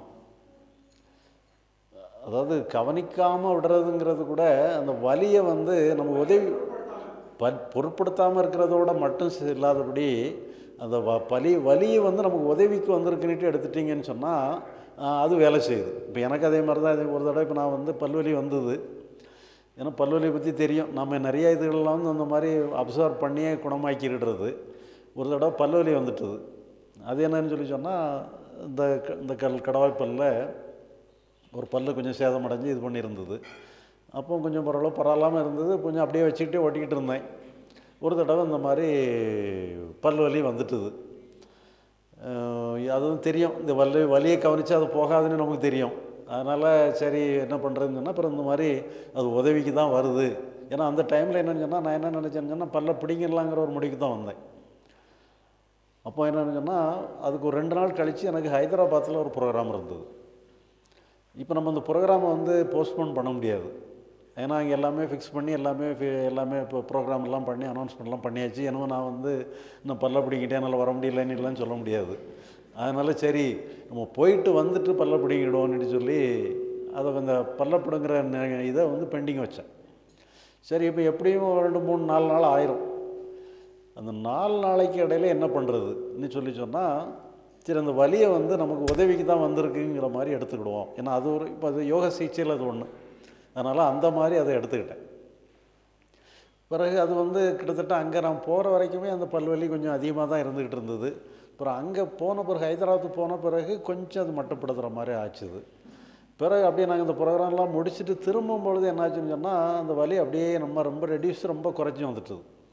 அதாவது கவனிக்காமல் விடுறதுங்கிறது கூட அந்த வலியை வந்து நம்ம உதவி ப பொருட்படுத்தாமல் இருக்கிறதோட மட்டும் சி- இல்லாதபடி அந்த வ பலி வலியை வந்து நமக்கு உதவிக்கு வந்திருக்குன்னுட்டு எடுத்துட்டிங்கன்னு சொன்னால் அது வேலை செய்யுது இப்போ எனக்கு அதே மாதிரி தான் இது ஒரு தடவை இப்போ நான் வந்து பல்வலி வந்தது ஏன்னா பல்வலியை பற்றி தெரியும் நம்ம நிறைய இதுகளெல்லாம் வந்து அந்த மாதிரி அப்சர்வ் பண்ணியே குணமாக்கிடுறது ஒரு தடவை பல்வலி வந்துட்டுது அது என்னன்னு சொல்லி சொன்னால் இந்த க- இந்த கல் கடவாய் பல்ல ஒரு பல்லு கொஞ்சம் சேதமடைஞ்சு இது பண்ணியிருந்தது அப்போ கொஞ்சம் பரவாயில்ல பரவாயில்லாமல் இருந்தது கொஞ்சம் அப்படியே வச்சுக்கிட்டே ஓட்டிக்கிட்டு இருந்தேன் ஒரு தடவை இந்த மாதிரி பல் வலி வந்துட்டுது அஹ் அதுவும் தெரியும் இந்த வலி வலியை கவனித்து அது போகாதுன்னு நமக்கு தெரியும் அதனால் சரி என்ன பண்ணுறதுன்னு சொன்னால் அப்புறம் இந்த மாதிரி அது உதவிக்கு தான் வருது ஏன்னா அந்த டைமில் என்னன்னு சொன்னால் நான் என்ன நினச்சேன்னு சொன்னால் பல்ல பிடிங்கிடலாங்கிற ஒரு முடிவுக்கு தான் வந்தேன் அப்போ என்னன்னு சொன்னால் அதுக்கு ஒரு ரெண்டு நாள் கழித்து எனக்கு ஹைதராபாத்தில் ஒரு ப்ரோக்ராம் இருந்தது இப்போ நம்ம அந்த ப்ரோக்ராமை வந்து போஸ்ட்போன் பண்ண முடியாது ஏன்னா அங்கே எல்லாமே ஃபிக்ஸ் பண்ணி எல்லாமே fi- எல்லாமே இப்போ ப்ரோக்ராம் எல்லாம் பண்ணி அனௌன்ஸ்மெண்ட்லாம் பண்ணியாச்சு எனவே நான் வந்து இன்னும் பல்ல பிடிங்கிட்டே என்னால் வர முடியலன்னு இல்லைன்னு சொல்ல முடியாது அதனால் சரி நம்ம போயிட்டு வந்துட்டு பல்ல பிடிங்கிடுவோம்னு சொல்லி அதை அந்த பல்ல பிடுங்குற நெ- இதை வந்து பெண்டிங் வச்சேன் சரி இப்போ எப்படியும் ஒரு ரெண்டு மூணு நாலு நாள் ஆயிரும் அந்த நாலு நாளைக்கு இடையில என்ன பண்ணுறதுன்னு சொல்லி சொன்னால் சரி அந்த வலியை வந்து நமக்கு உதவிக்கு தான் வந்திருக்குங்கிற மாதிரி எடுத்துக்கிடுவோம் ஏன்னா அது ஒரு இப்போ அது யோக சிகிச்சையில் அது ஒன்று அதனால் அந்த மாதிரி அதை எடுத்துக்கிட்டேன் பிறகு அது வந்து கிட்டத்தட்ட அங்கே நான் போகிற வரைக்குமே அந்த பல்வலி கொஞ்சம் அதிகமாக தான் இருந்துக்கிட்டு இருந்தது அப்புறம் அங்கே போன பிறகு ஹைதராபாத் போன பிறகு கொஞ்சம் அது மட்டுப்படுத்துகிற மாதிரி ஆச்சுது பிறகு அப்படியே நாங்கள் இந்த ப்ரோக்ராம்லாம் முடிச்சுட்டு திரும்பும் பொழுது என்னாச்சுன்னு சொன்னால் அந்த வலி அப்படியே நம்ம ரொம்ப ரெடியூஸ் ரொம்ப குறைச்சி வந்துட்டுது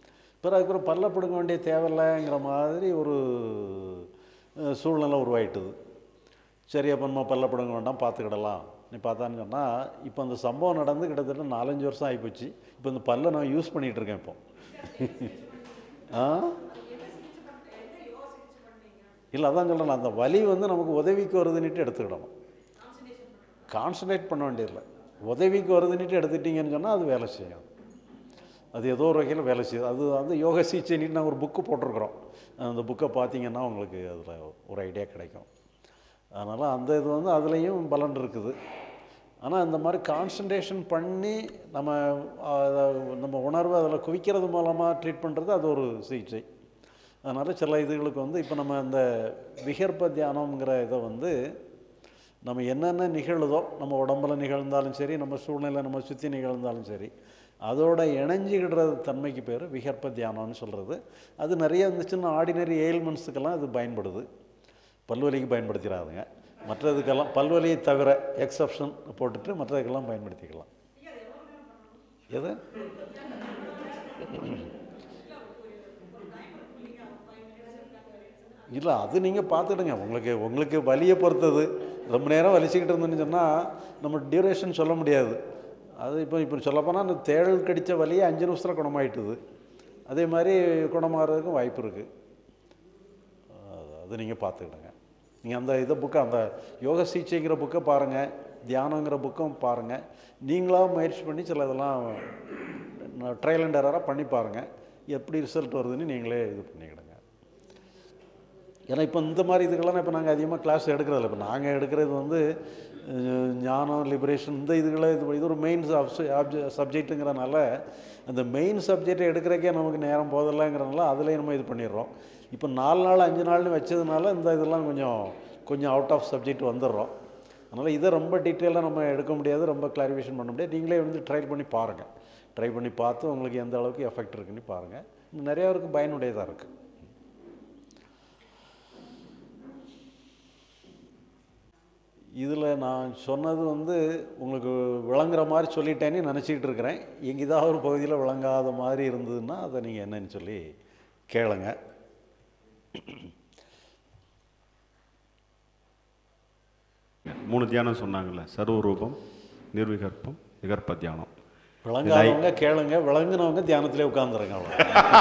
பிறகு அதுக்கப்புறம் பல்ல பிடுங்க வேண்டிய தேவையில்லைங்கிற மாதிரி ஒரு அஹ், சூழ்நிலை உருவாயிட்டுது சரி அப்போ நம்ம பல்ல பிடுங்க வேண்டாம் பார்த்துக்கிடலாம் நீ பார்த்தான்னு சொன்னால் இப்போ அந்த சம்பவம் நடந்து கிட்டத்தட்ட நாலஞ்சு வருஷம் ஆகிப்போச்சு இப்போ இந்த பல்லை நான் யூஸ் பண்ணிகிட்டு இருக்கேன் இப்போ ஆ இல்லை அதான் சொல்கிறேன் அந்த வலி வந்து நமக்கு உதவிக்கு வருதுன்னுட்டு எடுத்துக்கிடணும் கான்சன்ட்ரேட் பண்ண வேண்டியதில்லை உதவிக்கு வருதுன்னுட்டு எடுத்துட்டீங்கன்னு சொன்னால் அது வேலை செய்யும் அது ஏதோ ஒரு வகையில் வேலை செய்யுது அது வந்து யோக சிகிச்சைன்னுட்டு நாங்கள் ஒரு புக்கு போட்டிருக்கிறோம் அந்த புக்கை பார்த்தீங்கன்னா உங்களுக்கு அதில் ஒரு ஐடியா கிடைக்கும் அதனால் அந்த இது வந்து அதுலேயும் பலன் இருக்குது ஆனால் இந்த மாதிரி கான்சன்ட்ரேஷன் பண்ணி நம்ம அத நம்ம உணர்வை அதில் குவிக்கிறது மூலமாக ட்ரீட் பண்ணுறது அது ஒரு சிகிச்சை அதனால் சில இதுகளுக்கு வந்து இப்போ நம்ம இந்த விகற்ப தியானம்ங்கிற இதை வந்து நம்ம என்னென்ன நிகழுதோ நம்ம உடம்புல நிகழ்ந்தாலும் சரி நம்ம சூழ்நிலை நம்ம சுற்றி நிகழ்ந்தாலும் சரி அதோட இணைஞ்சிக்கிடுறது தன்மைக்கு பேர் விகற்ப தியானம்னு சொல்கிறது அது நிறைய இந்த சின்ன ஆர்டினரி எயில்மெண்ட்ஸுக்கெல்லாம் இது பயன்படுது பல்வலிக்கு பயன்படுத்திடாதுங்க மற்றதுக்கெல்லாம் பல்வலியை தவிர எக்ஸப்ஷன் போட்டுட்டு மற்றதுக்கெல்லாம் பயன்படுத்திக்கலாம் எது இல்லை அது நீங்கள் பார்த்துடுங்க உங்களுக்கு உங்களுக்கு வலியை பொறுத்தது ரொம்ப நேரம் வலிச்சுக்கிட்டு இருந்தோன்னு சொன்னால் நம்ம டியூரேஷன் சொல்ல முடியாது அது இப்போ இப்போ சொல்லப்போனால் அந்த தேழல் கடித்த வலியே அஞ்சு நிமிஷத்தில் குணமாயிட்டுது அதே மாதிரி குணமாகறதுக்கும் வாய்ப்பு இருக்குது அது நீங்கள் பார்த்துக்கிடுங்க நீங்கள் அந்த இதை புக்கை அந்த யோக சிகிச்சைங்கிற புக்கை பாருங்கள் தியானங்கிற புக்கும் பாருங்கள் நீங்களாக முயற்சி பண்ணி சில இதெல்லாம் ட்ரையல் அண்ட் எரராக பண்ணி பாருங்கள் எப்படி ரிசல்ட் வருதுன்னு நீங்களே இது பண்ணிக்கிடுங்க ஏன்னா இப்போ இந்த மாதிரி இதுக்கெல்லாம் இப்போ நாங்கள் அதிகமாக கிளாஸ் எடுக்கிறதில்ல இப்போ நாங்கள் எடுக்கிறது வந்து அஹ், ஞானம் லிபரேஷன் இந்த இதுகளை இது இது ஒரு மெயின் சப்ஜெக்ட்டுங்கிறனால அந்த மெயின் சப்ஜெக்டை எடுக்கிறக்கே நமக்கு நேரம் போதில்லைங்கிறனால அதிலே நம்ம இது பண்ணிடுறோம் இப்போ நாலு நாள் அஞ்சு நாள்னு வச்சதுனால இந்த இதெல்லாம் கொஞ்சம் கொஞ்சம் அவுட் ஆஃப் சப்ஜெக்ட் வந்துடுறோம் அதனால் இதை ரொம்ப டீட்டெயிலாக நம்ம எடுக்க முடியாது ரொம்ப கிளாரிஃபிகேஷன் பண்ண முடியாது நீங்களே வந்து ட்ரை பண்ணி பாருங்கள் ட்ரை பண்ணி பார்த்து உங்களுக்கு எந்த அளவுக்கு எஃபெக்ட் இருக்குன்னு பாருங்கள் இன்னும் நிறையா பேருக்கு பயனுடையதாக இருக்குது இதில் நான் சொன்னது வந்து உங்களுக்கு விளங்குற மாதிரி சொல்லிட்டேன்னு நினச்சிக்கிட்டு இருக்கிறேன் எங்கேதாவது ஒரு பகுதியில் விளங்காத மாதிரி இருந்ததுன்னா அதை நீங்கள் என்னன்னு சொல்லி கேளுங்க மூணு தியானம் சொன்னாங்கல்ல சர்வரூபம் நிர்விகற்பம் விகற்ப தியானம் விளங்காதவங்க கேளுங்க விளங்குனவங்க தியானத்திலே உட்காந்துருங்க அவ்வளோ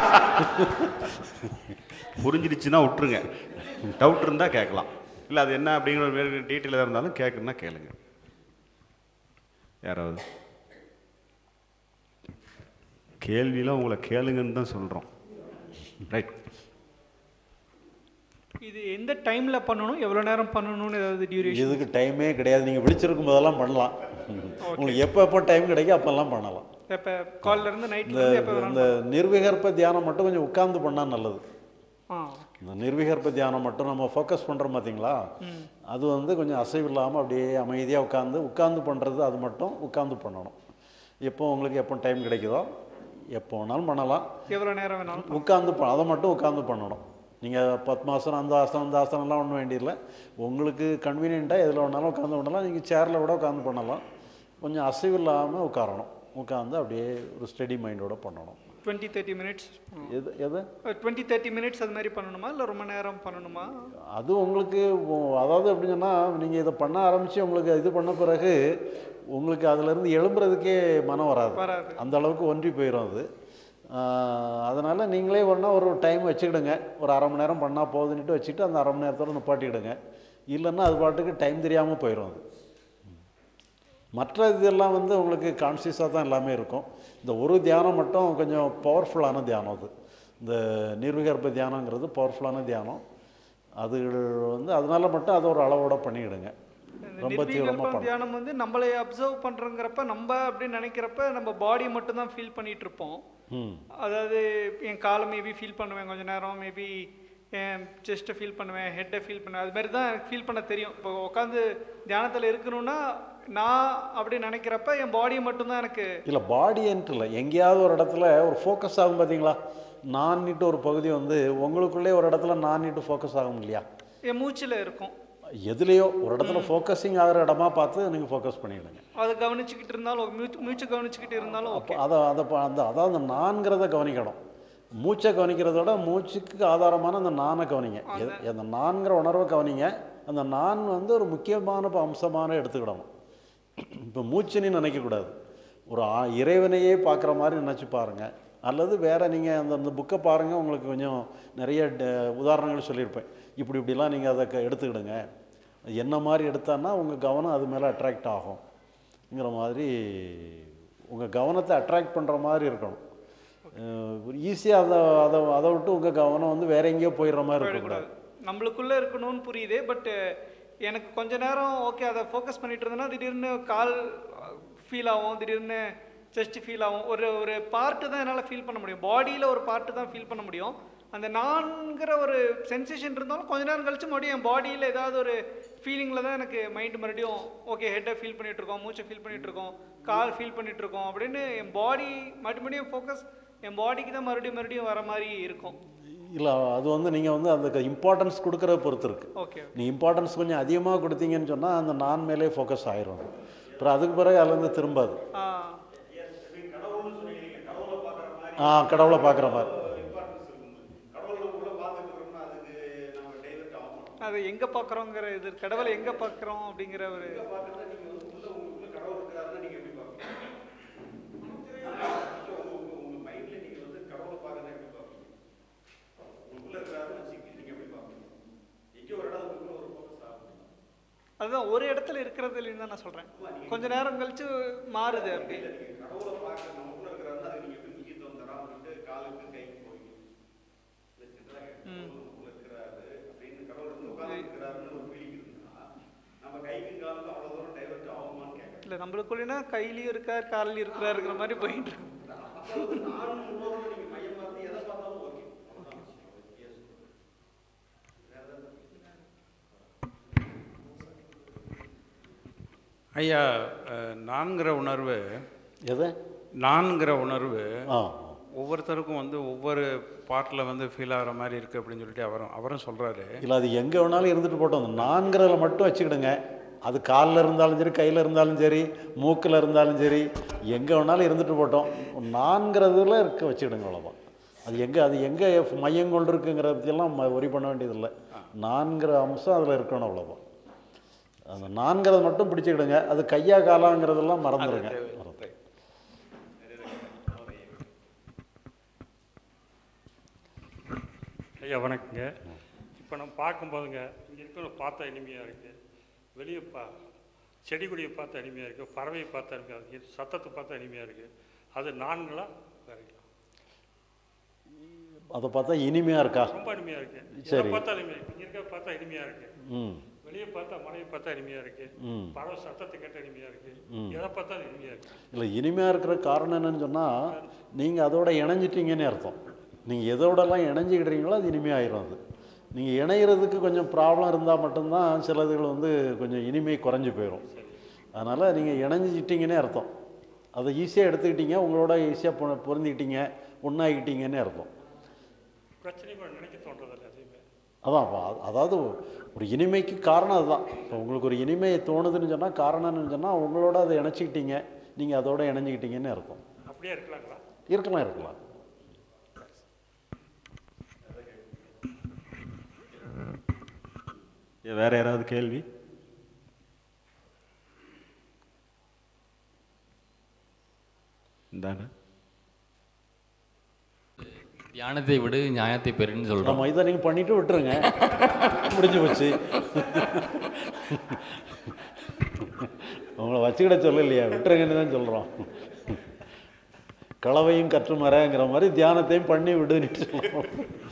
புரிஞ்சிடுச்சுன்னா விட்டுருங்க டவுட் இருந்தால் கேட்கலாம் இல்லை அது என்ன அப்படிங்கிற ஒரு வேறு டீட்டெயிலாக இருந்தாலும் கேட்கணும்னா கேளுங்க யாராவது கேள்வியெலாம் உங்களை கேளுங்கன்னு தான் சொல்கிறோம் ரைட் இது எந்த டைம்ல பண்ணணும் எவ்வளவு நேரம் பண்ணணும்னு ஏதாவது டியூரேஷன் இதுக்கு டைமே கிடையாது நீங்கள் விழிச்சிருக்கும் போதெல்லாம் பண்ணலாம் உங்களுக்கு எப்போ எப்போ டைம் கிடைக்கும் அப்போல்லாம் பண்ணலாம் எப்ப கால்ல இருந்து நைட்ல இந்த இருந்து எப்ப வேணாலும் இந்த நிர்விகற்ப தியானம் மட்டும் கொஞ்சம் உட்கார்ந்து பண்ணால் நல்லது ஆ இந்த நிர்விகற்ப தியானம் மட்டும் நம்ம ஃபோக்கஸ் பண்ணுறோம் பார்த்தீங்களா அது வந்து கொஞ்சம் அசைவு இல்லாமல் அப்படியே அமைதியாக உட்காந்து உட்காந்து பண்ணுறது அது மட்டும் உட்காந்து பண்ணணும் எப்போ உங்களுக்கு எப்போ டைம் கிடைக்குதோ எப்போ வேணாலும் பண்ணலாம் எவ்வளவு நேரம் வேணாலும் உட்காந்து ப- அதை மட்டும் உட்காந்து பண்ணணும் நீங்கள் பத்மாசனம் அந்த ஆசனம் இந்த ஆசனம்லாம் ஒன்றும் வேண்டியதில்லை உங்களுக்கு கன்வீனியண்ட்டாக எதில் வேணாலும் உட்காந்து பண்ணலாம் நீங்கள் சேரில் கூட உட்காந்து பண்ணலாம் கொஞ்சம் அசைவு இல்லாமல் உட்காரணும் உட்காந்து அப்படியே ஒரு ஸ்டெடி மைண்டோட பண்ணணும் டுவெண்ட்டி தேர்ட்டி மினிட்ஸ் எது எது டுவெண்ட்டி தேர்ட்டி மினிட்ஸ் அது மாதிரி பண்ணணுமா இல்லை ரொம்ப நேரம் பண்ணணுமா அது உங்களுக்கு ஒ- அதாவது எப்படின்னு சொன்னால் நீங்கள் இதை பண்ண ஆரம்பித்து உங்களுக்கு இது பண்ண பிறகு உங்களுக்கு அதுலேருந்து எழும்புறதுக்கே மனம் வராது வராது அந்த அளவுக்கு ஒன்றி போயிடும் அது அதனால் நீங்களே ஒன்றா ஒரு டைம் வச்சுக்கிடுங்க ஒரு அரை மணி நேரம் பண்ணால் போகுதுன்னுட்டு வச்சுட்டு அந்த அரை மணி நேரத்தோட நிப்பாட்டிக்கிடுங்க இல்லைன்னா அது பாட்டுக்கு டைம் தெரியாமல் போயிடும் அது மற்ற இதெல்லாம் வந்து உங்களுக்கு கான்சியஸாக தான் எல்லாமே இருக்கும் இந்த ஒரு தியானம் மட்டும் கொஞ்சம் பவர்ஃபுல்லான தியானம் அது இந்த நிர்விகற்ப தியானங்கிறது பவர்ஃபுல்லான தியானம் அது வந்து அதனால மட்டும் அதை ஒரு அளவோட பண்ணிக்கிடுங்க ரொம்ப தீவிரமாக நிர்வீகல்பம் பண்ணணும் தியானம் வந்து நம்மளை அப்சர்வ் பண்றங்கிறப்ப நம்ம அப்படின்னு நினைக்கிறப்ப நம்ம பாடி மட்டும் தான் ஃபீல் பண்ணிட்டு இருப்போம் ம் அதாவது என் காலை மேபி ஃபீல் பண்ணுவேன் கொஞ்ச நேரம் மேபி என் செஸ்ட்டை ஃபீல் பண்ணுவேன் ஹெட்டை ஃபீல் பண்ணுவேன் அது மாதிரி தான் எனக்கு ஃபீல் பண்ண தெரியும் இப்போ உட்காந்து தியானத்தில் இருக்கணும்னா நான் அப்படி நினைக்கிறப்ப என் பாடியை மட்டும்தான் எனக்கு இல்லை பாடின்ட்டு இல்லை எங்கேயாவது ஒரு இடத்துல ஒரு ஃபோக்கஸ் ஆகும் பார்த்தீங்களா நான்னிட்டு ஒரு பகுதி வந்து உங்களுக்குள்ளே ஒரு இடத்துல நான்னிட்டு ஃபோக்கஸ் ஆகும் இல்லையா என் மூச்சில் இருக்கும் எதுலேயோ ஒரு இடத்துல ஃபோக்கஸிங் ஆகிற இடமா பார்த்து நீங்கள் ஃபோக்கஸ் பண்ணிவிடுங்க அதை கவனிச்சுக்கிட்டு இருந்தாலும் மூச்சு மூச்சு கவனிச்சுக்கிட்டு இருந்தாலும் அப்போ அதை அதை ப- அந்த அதாவது அந்த நான்கிறத கவனிக்கணும் மூச்சை கவனிக்கிறத விட மூச்சுக்கு ஆதாரமான அந்த நானை கவனிங்க எது- அந்த நான்கிற உணர்வை கவனிங்க அந்த நான் வந்து ஒரு முக்கியமான ப- அம்சமான எடுத்துக்கிடணும் இப்போ மூச்சுன்னு நினைக்கக்கூடாது ஒரு ஆ- இறைவனையே பார்க்குற மாதிரி நினச்சி பாருங்கள் அல்லது வேறு நீங்கள் அந்த அந்த புக்கை பாருங்கள் உங்களுக்கு கொஞ்சம் நிறைய ட- உதாரணங்கள் சொல்லியிருப்பேன் இப்படி இப்படிலாம் நீங்கள் அதை க- எடுத்துக்கிடுங்க என்ன மாதிரி எடுத்தான்னா உங்கள் கவனம் அது மேலே அட்ராக்ட் ஆகும்ங்கிற மாதிரி உங்கள் கவனத்தை அட்ராக்ட் பண்ணுற மாதிரி இருக்கணும் ஈஸியாக அதை அதை அதை விட்டு உங்கள் கவனம் வந்து வேற எங்கேயோ போயிடுற மாதிரி இருக்கக்கூடாது நம்மளுக்குள்ள இருக்கணும்னு புரியுது பட் எனக்கு கொஞ்ச நேரம் ஓகே அதை ஃபோக்கஸ் பண்ணிட்டு இருந்தேன்னா திடீர்னு கால் ஃபீல் ஆகும் திடீர்னு செஸ்ட் ஃபீல் ஆகும் ஒரு ஒரு பார்ட்டு தான் என்னால் ஃபீல் பண்ண முடியும் பாடியில் ஒரு பார்ட்டு தான் ஃபீல் பண்ண முடியும் அந்த நான்கிற ஒரு சென்சேஷன் இருந்தாலும் கொஞ்ச நேரம் கழிச்சு மறுபடியும் என் பாடியில் ஏதாவது ஒரு ஃபீலிங்கில் தான் எனக்கு மைண்ட் மறுபடியும் ஓகே ஹெட்டை ஃபீல் பண்ணிட்டு இருக்கோம் மூச்சை ஃபீல் பண்ணிட்டு இருக்கோம் கால் ஃபீல் பண்ணிட்டு இருக்கோம் அப்படின்னு என் பாடி மறுபடியும் ஃபோக்கஸ் என் பாடிக்கு தான் மறுபடியும் மறுபடியும் வர மாதிரி இருக்கும் இல்லை அது வந்து நீங்கள் வந்து அந்த இம்பார்ட்டன்ஸ் கொடுக்குறத பொறுத்து இருக்குது ஓகே நீ இம்பார்ட்டன்ஸ் கொஞ்சம் அதிகமாக கொடுத்தீங்கன்னு சொன்னால் அந்த நான் மேலே ஃபோக்கஸ் ஆயிரும் அப்புறம் அதுக்கு பிறகு அதுலேருந்து திரும்பாது ஆ ஆ கடவுளை பார்க்குற மாதிரி அது எங்க பார்க்குறோங்கிற இது கடவுளை எங்க பார்க்குறோம் அப்படிங்கிற ஒரு அதுதான் ஒரு இடத்துல இருக்கிறது இல்லைன்னு தான் நான் சொல்றேன் கொஞ்ச நேரம் கழிச்சு மாறுது அப்படி ம். இல்ல நம்மளுக்குள்ளனா கையிலயும் இருக்கார் காலிலையும் இருக்கிறாருங்கிற மாதிரி போயிட்டு இருக்கு ஐயா அஹ், நான்கிற உணர்வு எது நான்கிற உணர்வு ஆ ஒவ்வொருத்தருக்கும் வந்து ஒவ்வொரு பாட்டில் வந்து ஃபீல் ஆகிற மாதிரி இருக்குது அப்படின்னு சொல்லிட்டு அவரும் அவரும் சொல்கிறாரு இல்லை அது எங்கே வேணாலும் இருந்துட்டு போட்டோம் அந்த நான்கிறதுல மட்டும் வச்சுக்கிடுங்க அது காலில் இருந்தாலும் சரி கையில் இருந்தாலும் சரி மூக்கில் இருந்தாலும் சரி எங்கே வேணாலும் இருந்துட்டு போட்டோம் நான்கிறதுல இருக்க வச்சுக்கிடுங்க அவ்வளோதான் அது எங்கே அது எங்கே மையம் கொண்டு இருக்குங்கிறத பற்றியெல்லாம் ஒரி பண்ண வேண்டியதில்லை நான்கிற அம்சம் அதில் இருக்கணும் அவ்வளோதான் அந்த நான்கிறத மட்டும் பிடிச்சிக்கிடுங்க அது கையா காலாங்கிறதெல்லாம் மறந்துடுங்க மறந்து ஐயா வணக்கங்க இப்போ நம்ம பார்க்கும்போதுங்க இங்கே இருக்கிற பார்த்தா இனிமையாக இருக்குது வெளியே பா செடி கொடியை பார்த்தா இனிமையாக இருக்குது பறவையை பார்த்தா இனிமையாக இருக்குது சத்தத்தை பார்த்தா இனிமையாக இருக்குது அது நான்களா வேறைங்களா அதை பார்த்தா இனிமையாக இருக்கா ரொம்ப இனிமையாக இருக்குது சரி. எதை பார்த்தா இனிமையாக இருக்குது இங்கே இருக்க பார்த்தா இனிமையாக இருக்குது ம் வெளியே பார்த்தா மலையை பார்த்தா இனிமையாக இருக்குது ம் பறவை சத்தத்தை கேட்ட இனிமையாக இருக்குது ம். எதை பார்த்தாலும் இனிமையாக இருக்குது இல்லை இனிமையாக இருக்கிற காரணம் என்னன்னு சொன்னால் நீங்கள் அதோட இணைஞ்சிட்டீங்கன்னு அர்த்தம் நீங்கள் எதோடலாம் இணைஞ்சிக்கிட்டீங்களோ அது இனிமையாயிரும் அது நீங்கள் இணையிறதுக்கு கொஞ்சம் ப்ராப்ளம் இருந்தால் மட்டும்தான் சிலதுகள் வந்து கொஞ்சம் இனிமை குறைஞ்சி போயிடும் அதனால் நீங்கள் இணைஞ்சிட்டீங்கன்னே அர்த்தம் அதை ஈஸியாக எடுத்துக்கிட்டீங்க உங்களோட ஈஸியாக பொ பொருந்திக்கிட்டீங்க ஒன்றாகிட்டீங்கன்னே அர்த்தம் பிரச்சனை கூட நினைக்க தோன்றதில்லை எதையுமே அதான் அப்ப அ- அதாவது ஒரு இனிமைக்கு காரணம் அதுதான் இப்போ உங்களுக்கு ஒரு இனிமை தோணுதுன்னு சொன்னால் காரணம்னு சொன்னால் உங்களோட அதை இணைச்சிக்கிட்டீங்க நீங்கள் அதோட இணைஞ்சிக்கிட்டீங்கன்னு அர்த்தம் அப்படியே இருக்கலாங்களா இருக்கலாம் இருக்கலாம் வேற யாராவது கேள்வி இந்தாங்க தியானத்தை விடு நியாயத்தை பெறுன்னு சொல்கிறோம் நம்ம இதை நீங்கள் பண்ணிட்டு விட்டுருங்க முடிஞ்சு போச்சு உங்களை வச்சுக்கிட சொல்லலையா விட்டுருங்கன்னு தான் சொல்கிறோம் களவையும் கற்று மரங்கிற மாதிரி தியானத்தையும் பண்ணி விடுன்னு சொல்கிறோம்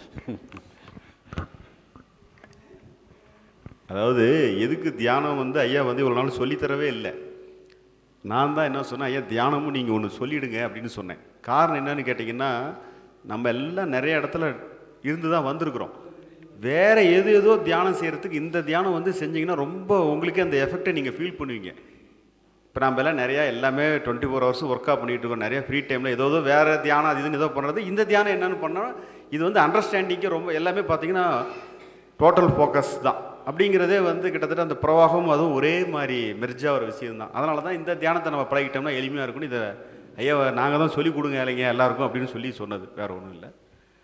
அதாவது எதுக்கு தியானம் வந்து ஐயா வந்து இவ்வளோ நாள் சொல்லித்தரவே இல்லை நான் தான் என்ன சொன்னேன் ஐயா தியானமும் நீங்கள் ஒன்று சொல்லிடுங்க அப்படின்னு சொன்னேன் காரணம் என்னன்னு கேட்டிங்கன்னா நம்ம எல்லாம் நிறைய இடத்துல இருந்து தான் வந்திருக்கிறோம் வேற எது ஏதோ தியானம் செய்கிறதுக்கு இந்த தியானம் வந்து செஞ்சீங்கன்னா ரொம்ப உங்களுக்கே அந்த எஃபெக்டை நீங்கள் ஃபீல் பண்ணுவீங்க இப்போ நம்ம எல்லாம் நிறையா எல்லாமே டுவெண்ட்டி ஃபோர் ஹவர்ஸ் ஒர்க்காக பண்ணிட்டு இருக்கோம் நிறைய ஃப்ரீ டைமில் ஏதோ ஏதோ வேறு தியானம் அது இதுன்னு ஏதோ பண்ணுறது இந்த தியானம் என்னன்னு பண்ணால் இது வந்து அண்டர்ஸ்டாண்டிங்க்கு ரொம்ப எல்லாமே பார்த்தீங்கன்னா டோட்டல் ஃபோக்கஸ் தான் அப்படிங்கிறதே வந்து கிட்டத்தட்ட அந்த பிரவாகமும் அதுவும் ஒரே மாதிரி மெர்ஜா ஒரு விஷயம் தான் அதனால தான் இந்த தியானத்தை நம்ம பழகிட்டோம்னா எளிமையாக இருக்கும்னு இதை ஐயா நாங்கள் தான் சொல்லி கொடுங்க இல்லைங்க எல்லாருக்கும் அப்படின்னு சொல்லி சொன்னது வேறு ஒன்றும் இல்லை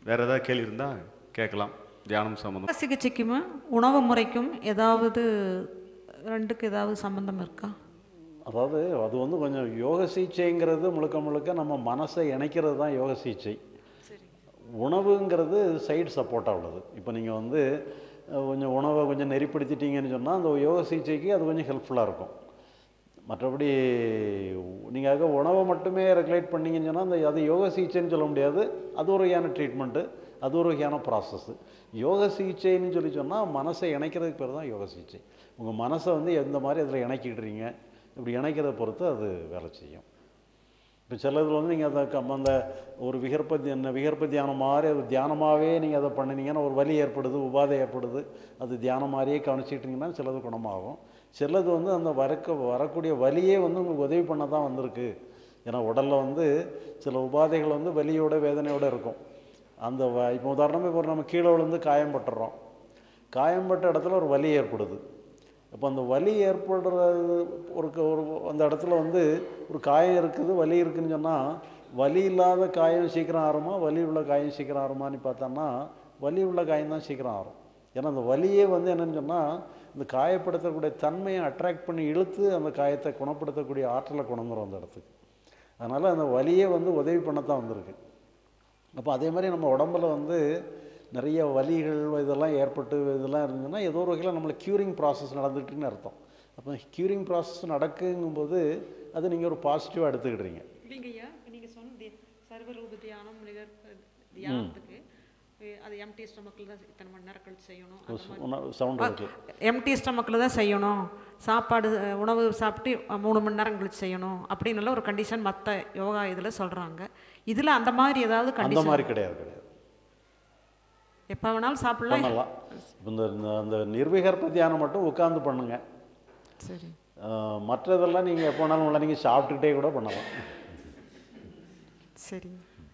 வேறு ஏதாவது கேள்வி இருந்தால் கேட்கலாம் தியானம் சம்மந்தம் சிகிச்சைக்கும் உணவு முறைக்கும் ஏதாவது ரெண்டுக்கு ஏதாவது சம்பந்தம் இருக்கா அதாவது அது வந்து கொஞ்சம் யோக சிகிச்சைங்கிறது முழுக்க முழுக்க நம்ம மனசை இணைக்கிறது தான் யோக சிகிச்சை உணவுங்கிறது சைடு சப்போர்ட்டாக உள்ளது இப்போ நீங்கள் வந்து அஹ், கொஞ்சம் உணவை கொஞ்சம் நெறிப்படுத்திட்டீங்கன்னு சொன்னால் அந்த யோக சிகிச்சைக்கு அது கொஞ்சம் ஹெல்ப்ஃபுல்லாக இருக்கும் மற்றபடி நீங்கள் ஆக உணவை மட்டுமே ரெகுலேட் பண்ணீங்கன்னு சொன்னால் அந்த அது யோக சிகிச்சைன்னு சொல்ல முடியாது அது ஒரு வகையான ட்ரீட்மெண்ட்டு அது ஒரு வகையான ப்ராசஸ்ஸு யோக சிகிச்சைன்னு சொல்லி சொன்னால் மனசை இணைக்கிறதுக்கு பேர் தான் யோக சிகிச்சை உங்கள் மனசை வந்து எந்த மாதிரி அதில் இணைக்கிடுறீங்க இப்படி இணைக்கிறத பொறுத்து அது வேலை செய்யும் இப்போ சிலதில் வந்து நீங்கள் அதை கம்- அந்த ஒரு விகற்ப தியான விகற்ப தியானம் மாதிரி அது தியானமாகவே நீங்கள் அதை பண்ணினீங்கன்னா ஒரு வலி ஏற்படுது உபாதை ஏற்படுது அது தியானம் மாதிரியே கவனிச்சிட்டிங்கன்னா சிலது குணமாகும் சிலது வந்து அந்த வரக்க வரக்கூடிய வலியே வந்து உங்களுக்கு உதவி பண்ண தான் வந்திருக்கு ஏன்னா உடலில் வந்து சில உபாதைகள் வந்து வலியோட வேதனையோட இருக்கும் அந்த வ இப்போ உதாரணமாக இப்போ நம்ம கீழே விழுந்து காயம் பட்டுறோம் காயம்பட்ட இடத்துல ஒரு வலி ஏற்படுது அப்போ அந்த வலி ஏற்படுறது ஒரு க- ஒரு அந்த இடத்துல வந்து ஒரு காயம் இருக்குது வலி இருக்குன்னு சொன்னால் வலி இல்லாத காயம் சீக்கிரம் ஆறுமா வலி உள்ள காயம் சீக்கிரம் ஆறுமான்னு பார்த்தோம்னா வலி உள்ள காயம் தான் சீக்கிரம் ஆறும் ஏன்னா அந்த வலியே வந்து என்னன்னு சொன்னால் இந்த காயப்படுத்தக்கூடிய தன்மையை அட்ராக்ட் பண்ணி இழுத்து அந்த காயத்தை குணப்படுத்தக்கூடிய ஆற்றலை கொண்டுரும் அந்த இடத்துக்கு அதனால் அந்த வலியே வந்து உதவி பண்ணத்தான் வந்திருக்கு அப்போ அதே மாதிரி நம்ம உடம்புல வந்து நிறைய வலிகள் இதெல்லாம் ஏற்பட்டு இதெல்லாம் இருந்ததுன்னா ஏதோ ஒரு வகையில் நம்மளை க்யூரிங் ப்ராசஸ் நடந்துட்டுன்னு அர்த்தம் அப்போ க்யூரிங் ப்ராசஸ் நடக்குங்கும்போது அது நீங்கள் ஒரு பாசிட்டிவாக எடுத்துக்கிடுறீங்க இல்லைங்கய்யா நீங்க சொன்ன சர்வரூப தியானம் நிகர் தியானத்துக்கு அது எம்டி ஸ்டமக்கில் தான் இத்தனை மணி நேரம் கழிச்சு செய்யணும் சவுண்ட் இருக்கு எம்டி ஸ்டமக்கில் தான் செய்யணும் சாப்பாடு அஹ், உணவு சாப்பிட்டு அஹ், மூணு மணி நேரம் கழிச்சு செய்யணும் அப்படின்னு எல்லாம் ஒரு கண்டிஷன் மற்ற யோகா இதில் சொல்கிறாங்க இதில் அந்த மாதிரி ஏதாவது அந்த கண்டிஷன் மாதிரி கிடையாது கிடையாது எப்போ வேணாலும் சாப்பிடலாம் பண்ணலாம் இப்ப இந்த இந்த- அந்த நிர்விகற்ப தியானம் மட்டும் உட்காந்து பண்ணுங்க சரி அஹ், மற்றதெல்லாம் நீங்கள் எப்போ வேணாலும் உள்ள நீங்கள் சாப்பிட்டுக்கிட்டே கூட பண்ணலாம் சரி